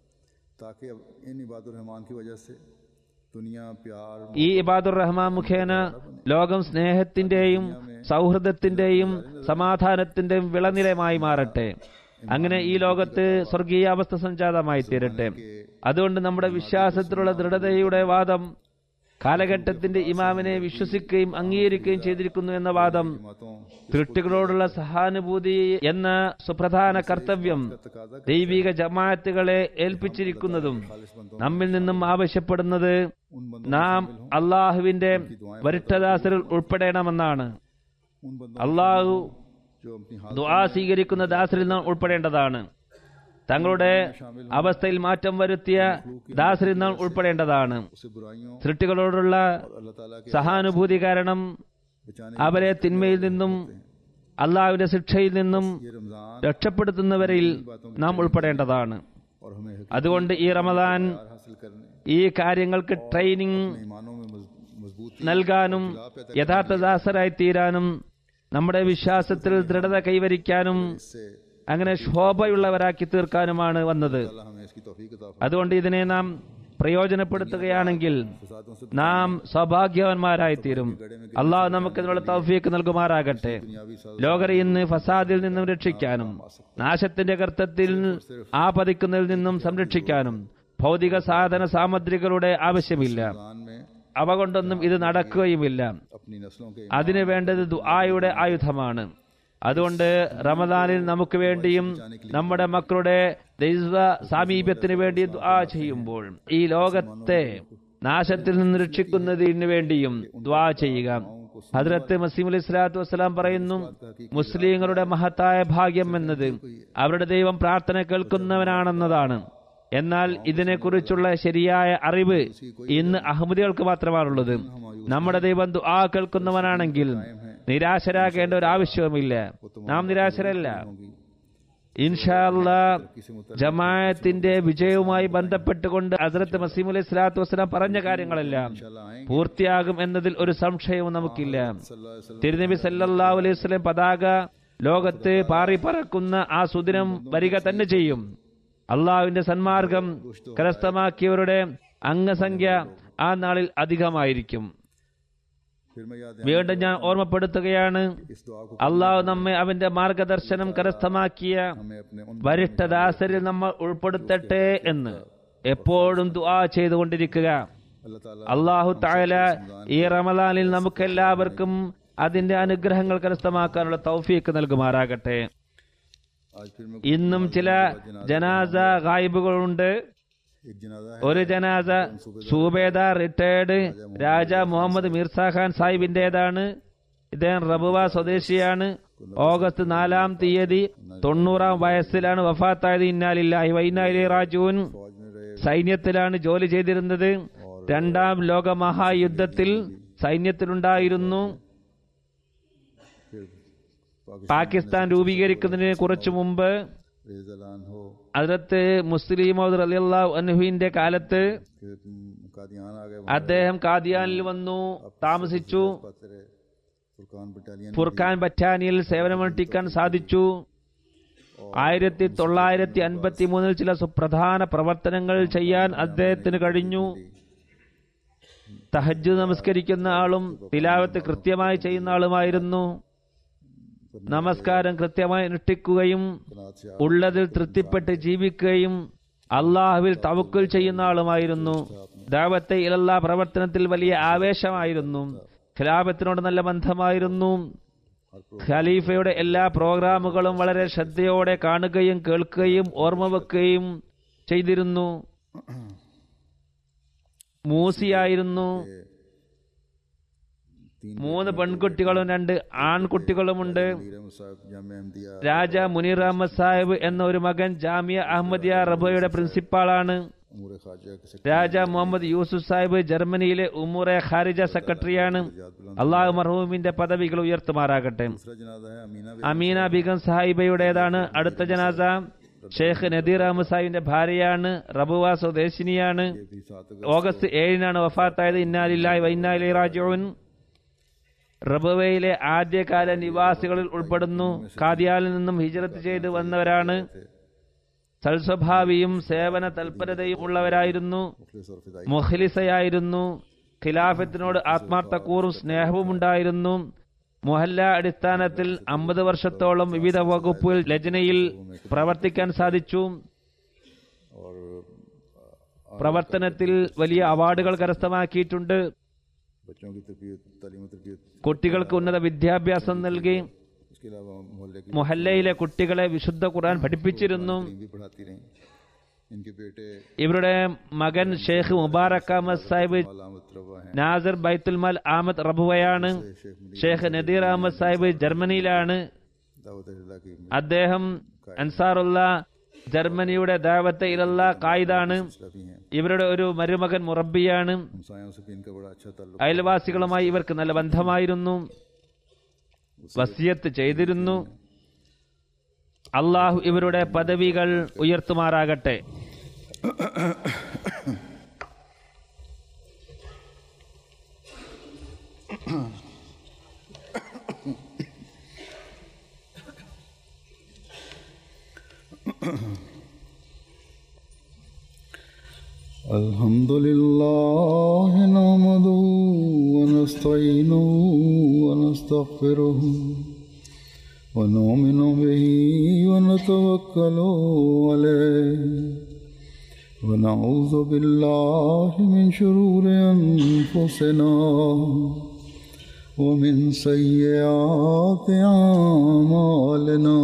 ताकि अब इन इबादुर रहमान की वजह से दुनिया प्यार ഈ ഇബാദുർ റഹ്മാൻ മുഖേന ലോകം സ്നേഹത്തിന്റെയും സൗഹൃദത്തിന്റെയും സമാധാനത്തിന്റെയും വിളനിലമായി മാറട്ടെ അങ്ങനെ ഈ ലോകത്ത് സ്വർഗീയാവസ്ഥ സംജാതമായി തീരട്ടെ അതുകൊണ്ട് നമ്മുടെ വിശ്വാസത്തിലുള്ള ദൃഢതയുടെ വാദം കാലഘട്ടത്തിന്റെ ഇമാമിനെ വിശ്വസിക്കുകയും അംഗീകരിക്കുകയും ചെയ്തിരിക്കുന്നു എന്ന വാദം जमातों സൃഷ്ടികളോടുള്ള സഹാനുഭൂതി എന്ന സുപ്രധാന കർത്തവ്യം तकाजा ദൈവിക ജമാഅത്തുകളെ ഏൽപ്പിച്ചിരിക്കുന്നതും നമ്മിൽ നിന്നും ആവശ്യപ്പെടുന്നത് उन बंदों നാം അള്ളാഹുവിന്റെ വരിട്ടദാസരിൽ ഉൾപ്പെടണമെന്നാണ് उन बंदों അള്ളാഹു जो अपनी हालत ദുആ സ്വീകരിക്കുന്ന ദാസരിൽ നാം ഉൾപ്പെടേണ്ടതാണ് തങ്ങളുടെ അവസ്ഥയിൽ മാറ്റം വരുത്തിയ ദാസരിൽ നാം ഉൾപ്പെടേണ്ടതാണ് से बुराइयों സൃഷ്ടികളോടുള്ള और अल्लाह ताला के സഹാനുഭൂതി കാരണം बचाने അവരെ തിന്മയിൽ നിന്നും അള്ളാഹുവിന്റെ ശിക്ഷയിൽ നിന്നും ये रमजान രക്ഷപ്പെടുത്തുന്നവരിൽ നാം ഉൾപ്പെടേണ്ടതാണ് और हमें हकीकत അതുകൊണ്ട് ഈ റമദാൻ हासिल करने ഈ കാര്യങ്ങൾക്ക് ട്രെയിനിങ് ईमानों में मज- मजबूती നൽകാനും യഥാർത്ഥ ദാസരായി തീരാനും നമ്മുടെ വിശ്വാസത്തിൽ ദൃഢത കൈവരിക്കാനും इससे അങ്ങനെ ശോഭയുള്ളവരാക്കി തീർക്കാനുമാണ് വന്നത് अल्लाह हमें इसकी तौफीक अता അതുകൊണ്ട് ഇതിനെ നാം പ്രയോജനപ്പെടുത്തുകയാണെങ്കിൽ फसादों से നാം സൗഭാഗ്യവാന്മാരായി തീരും അള്ളാഹു നമുക്ക് ഇതിനുള്ള തൗഫീക്ക് നൽകുമാറാകട്ടെ दुनियावी साज ലോകരെ ഇന്ന് ഫസാദിൽ നിന്നും രക്ഷിക്കാനും നാശത്തിന്റെ കർത്തത്തിൽ ആപതിക്കുന്നതിൽ നിന്നും സംരക്ഷിക്കാനും ഭൗതിക സാധന സാമഗ്രികളുടെ ആവശ്യമില്ല रमजान में അവ കൊണ്ടൊന്നും ഇത് നടക്കുകയുമില്ല अपनी नस्लों के അതിന് വേണ്ടത് ദുആയുടെ ആയുധമാണ് അതുകൊണ്ട് റമദാനിൽ നമുക്ക് വേണ്ടിയും നമ്മുടെ മക്കളുടെ ദൈവ സാമീപ്യത്തിന് വേണ്ടി ദുആ ചെയ്യുമ്പോൾ ഈ ലോകത്തെ നാശത്തിൽ നിന്ന് രക്ഷിക്കുന്നതിന് വേണ്ടിയും ദുആ ചെയ്യുക ഹദ്രത്ത് മസീം അലൈഹി സ്വലാത്തു വസ്സലാം പറയുന്നു മുസ്ലിങ്ങളുടെ മഹത്തായ ഭാഗ്യം എന്നത് അവരുടെ ദൈവം പ്രാർത്ഥന കേൾക്കുന്നവനാണെന്നതാണ് എന്നാൽ ഇതിനെക്കുറിച്ചുള്ള ശരിയായ അറിവ് ഇന്ന് അഹമ്മദികൾക്ക് മാത്രമാണുള്ളത് നമ്മുടെ ദൈവം ദുആ കേൾക്കുന്നവനാണെങ്കിൽ നിരാശരാകേണ്ട ഒരു ആവശ്യവുമില്ല നാം നിരാശരല്ല होंगी ഇൻഷാല്ല ജമാഅത്തിന്റെ വിജയവുമായി ബന്ധപ്പെട്ടുകൊണ്ട് ഹസ്രത്ത് മസീം അലൈഹി സ്വലാത്തു വസ്സലാം പറഞ്ഞ കാര്യങ്ങളെല്ലാം इंशाल्लाह आएंगे പൂർത്തിയാകും എന്നതിൽ ഒരു സംശയവും നമുക്കില്ല सल्लल्लाहु अलैहि वसल्लम തിരുനബി സല്ലല്ലാഹു അലൈഹി വസല്ലം പതാക ലോകത്ത് പാറി പറക്കുന്ന ആ സുദിനം വരിക തന്നെ ചെയ്യും അള്ളാഹുവിന്റെ സന്മാർഗം കരസ്ഥമാക്കിയവരുടെ അംഗസംഖ്യ ആ നാളിൽ അധികമായിരിക്കും फिर मैं याद വീണ്ടും ഞാൻ ഓർമ്മപ്പെടുത്തുകയാണ് इस दुआ को അള്ളാഹു നമ്മെ അവന്റെ മാർഗദർശനം കരസ്ഥമാക്കിയ हमें अपने उन വരിഷ്ഠദാസരിൽ നമ്മൾ ഉൾപ്പെടുത്തട്ടെ എന്ന് എപ്പോഴും ദുആ ചെയ്തുകൊണ്ടിരിക്കുക अल्लाह ताला അള്ളാഹു താല ഈ റമദാനിൽ നമുക്ക് എല്ലാവർക്കും അതിന്റെ അനുഗ്രഹങ്ങൾ കരസ്ഥമാക്കാനുള്ള തൗഫീക്ക് നൽകുമാറാകട്ടെ आज फिर मैं ഇന്നും ചില ജനാസ ഗായിബുകളുണ്ട് एक जनाजा है ഒരു ജനാസ സൂബേദാർ റിട്ടയർഡ് രാജ മുഹമ്മദ് മിർസ ഖാൻ സാഹിബിന്റേതാണ് ഇദ്ദേഹം റബുവ സ്വദേശിയാണ് ഓഗസ്റ്റ് നാലാം തീയതി തൊണ്ണൂറാം വയസ്സിലാണ് വഫാത്തായത് ഇന്നാലില്ലാഹി വൈനാലി റാജുവിൻ फौज में रहे സൈന്യത്തിലാണ് ജോലി ചെയ്തിരുന്നത് രണ്ടാം ലോക മഹായുദ്ധത്തിൽ സൈന്യത്തിലുണ്ടായിരുന്നു फिर पाकिस्तान പാകിസ്ഥാൻ രൂപീകരിക്കുന്നതിന് കുറച്ചു മുമ്പ് रेजलान हो അതിലത്ത് മുസ്ലിം അലിയല്ലാഹു അൻഹുവിന്റെ കാലത്ത് फिर तुम कादियान आ गए അദ്ദേഹം കാദിയാനിൽ വന്നു താമസിച്ചു पात्र फुरकान बटालियन ഫുർഖാൻ ബറ്റാനിയിൽ സേവനമനുഷ്ഠിക്കാൻ സാധിച്ചു ആയിരത്തി തൊള്ളായിരത്തി അൻപത്തി മൂന്നിൽ ചില സുപ്രധാന പ്രവർത്തനങ്ങൾ ചെയ്യാൻ അദ്ദേഹത്തിന് കഴിഞ്ഞു തഹജ് നമസ്കരിക്കുന്ന ആളും തിലാവത്ത് കൃത്യമായി ചെയ്യുന്ന ആളുമായിരുന്നു നമസ്കാരം കൃത്യമായി അനുഷ്ഠിക്കുകയും कनात से ഉള്ളതിൽ തൃപ്തിപ്പെട്ട് ജീവിക്കുകയും അള്ളാഹുവിൽ തവക്കുൽ ചെയ്യുന്ന ആളുമായിരുന്നു ദാവത്തെ ഇലല്ല പ്രവർത്തനത്തിൽ വലിയ ആവേശമായിരുന്നു ഖിലാഫത്തിനോട് നല്ല ബന്ധമായിരുന്നു ഖലീഫയുടെ എല്ലാ പ്രോഗ്രാമുകളും വളരെ ശ്രദ്ധയോടെ കാണുകയും കേൾക്കുകയും ഓർമ്മ വെക്കുകയും ചെയ്തിരുന്നു മൂസിയായിരുന്നു तीन മൂന്ന് പെൺകുട്ടികളും രണ്ട് ആൺകുട്ടികളുമുണ്ട് मीर मुसाहिब जाम अहमदिया രാജ മുനീർ അഹമ്മദ് സാഹിബ് എന്ന ഒരു മകൻ ജാമിയ അഹമ്മദിയ റബോയുടെ പ്രിൻസിപ്പാളാണ് उमूर खारजा के सेक्रेटरी രാജ മുഹമ്മദ് യൂസുഫ് സാഹിബ് ജർമ്മനിയിലെ ഉമുറെ ഖാരിജ സെക്രട്ടറിയാണ് അള്ളാഹു മർഹൂമിന്റെ പദവികൾ ഉയർത്തുമാറാകട്ടെ दूसरा जनाजा है अमीना അമീന ബീഗം സാഹിബയുടേതാണ് അടുത്ത ജനാസ ഷെയ്ഖ് നദീർ അഹമ്മദ് സാഹിബിന്റെ ഭാര്യയാണ് റബുവ സ്വദേശിനിയാണ് भी सात ഓഗസ്റ്റ് ഏഴിനാണ് വഫാത്തായത് ഇന്നാലില്ലായി വൈന്നാലി റാജുൻ റബുവയിലെ ആദ്യകാല നിവാസികളിൽ ഉൾപ്പെടുന്നു കാദിയാലിൽ നിന്നും ഹിജറത്ത് ചെയ്ത് വന്നവരാണ് സൽസ്വഭാവിയും സേവന തൽപരതയും ഉള്ളവരായിരുന്നു मुखलिस और फिदाई മുഖലിസയായിരുന്നു ഖിലാഫത്തിനോട് ആത്മാർത്ഥക്കൂറും സ്നേഹവും ഉണ്ടായിരുന്നു മൊഹല്ല അടിസ്ഥാനത്തിൽ അമ്പത് വർഷത്തോളം വിവിധ വകുപ്പുകൾ ലജ്നയിൽ പ്രവർത്തിക്കാൻ സാധിച്ചു और പ്രവർത്തനത്തിൽ വലിയ അവാർഡുകൾ കരസ്ഥമാക്കിയിട്ടുണ്ട് बच्चों की तरबियत तालीम और तरबियत കുട്ടികൾക്ക് ഉന്നത വിദ്യാഭ്യാസം നൽകി इसके अलावा मोहल्ले की മൊഹല്ലയിലെ കുട്ടികളെ വിശുദ്ധ ഖുർആൻ പഠിപ്പിച്ചിരുന്നു तालीम भी पढ़ाती रहीं इनके बेटे ഇവരുടെ മകൻ ഷെയ്ഖ് മുബാറക് അഹമ്മദ് സാഹിബ് अलामत रवा हैं നാസർ ബൈത്തുൽമൽ അഹമ്മദ് റബുവയാണ് शेख मुनीर ഷെയ്ഖ് നദീർ അഹമ്മദ് സാഹിബ് ജർമ്മനിയിലാണ് दावत अल्लाह की അദ്ദേഹം അൻസാറുള്ള ജർമ്മനിയുടെ ദാവത്തെ ഇലല്ല കായിദാണ് रफी हैं ഇവരുടെ ഒരു മരുമകൻ മുറബിയാണ് हमसायों से भी इनका बड़ा अच्छा ताल्लुक അയൽവാസികളുമായി ഇവർക്ക് നല്ല ബന്ധമായിരുന്നു വസിയത്ത് ചെയ്തിരുന്നു അള്ളാഹു ഇവരുടെ പദവികൾ ഉയർത്തുമാറാകട്ടെ الحمد لله نحمده ونستعينه ونستغفره ونؤمن به ونتوكل عليه ونعوذ بالله من شرور أنفسنا ومن سيئات أعمالنا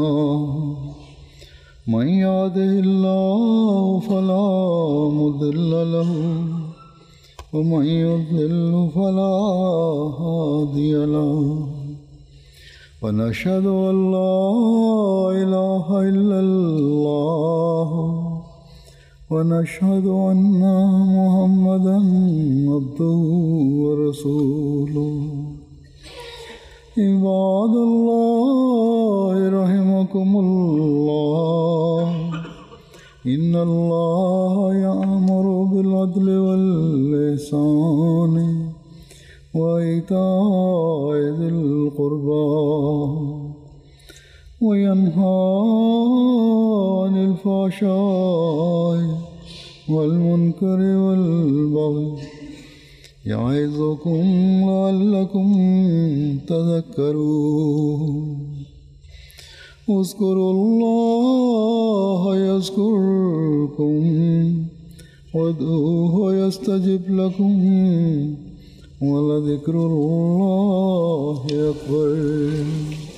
من يهده الله فلا مضل له ومن يضلل فلا هادي له ونشهد أن لا إله إلا الله ونشهد أن محمدا عبده ورسوله عباد الله رحمكم الله إن الله يأمر بالعدل واللسان وإيتاء ذي القربى وينهى عن الفحشاء والمنكر والبغي يعظكم لعلكم تذكرون اذكروا الله يذكركم وادعوه يستجب لكم ولذكر الله أكبر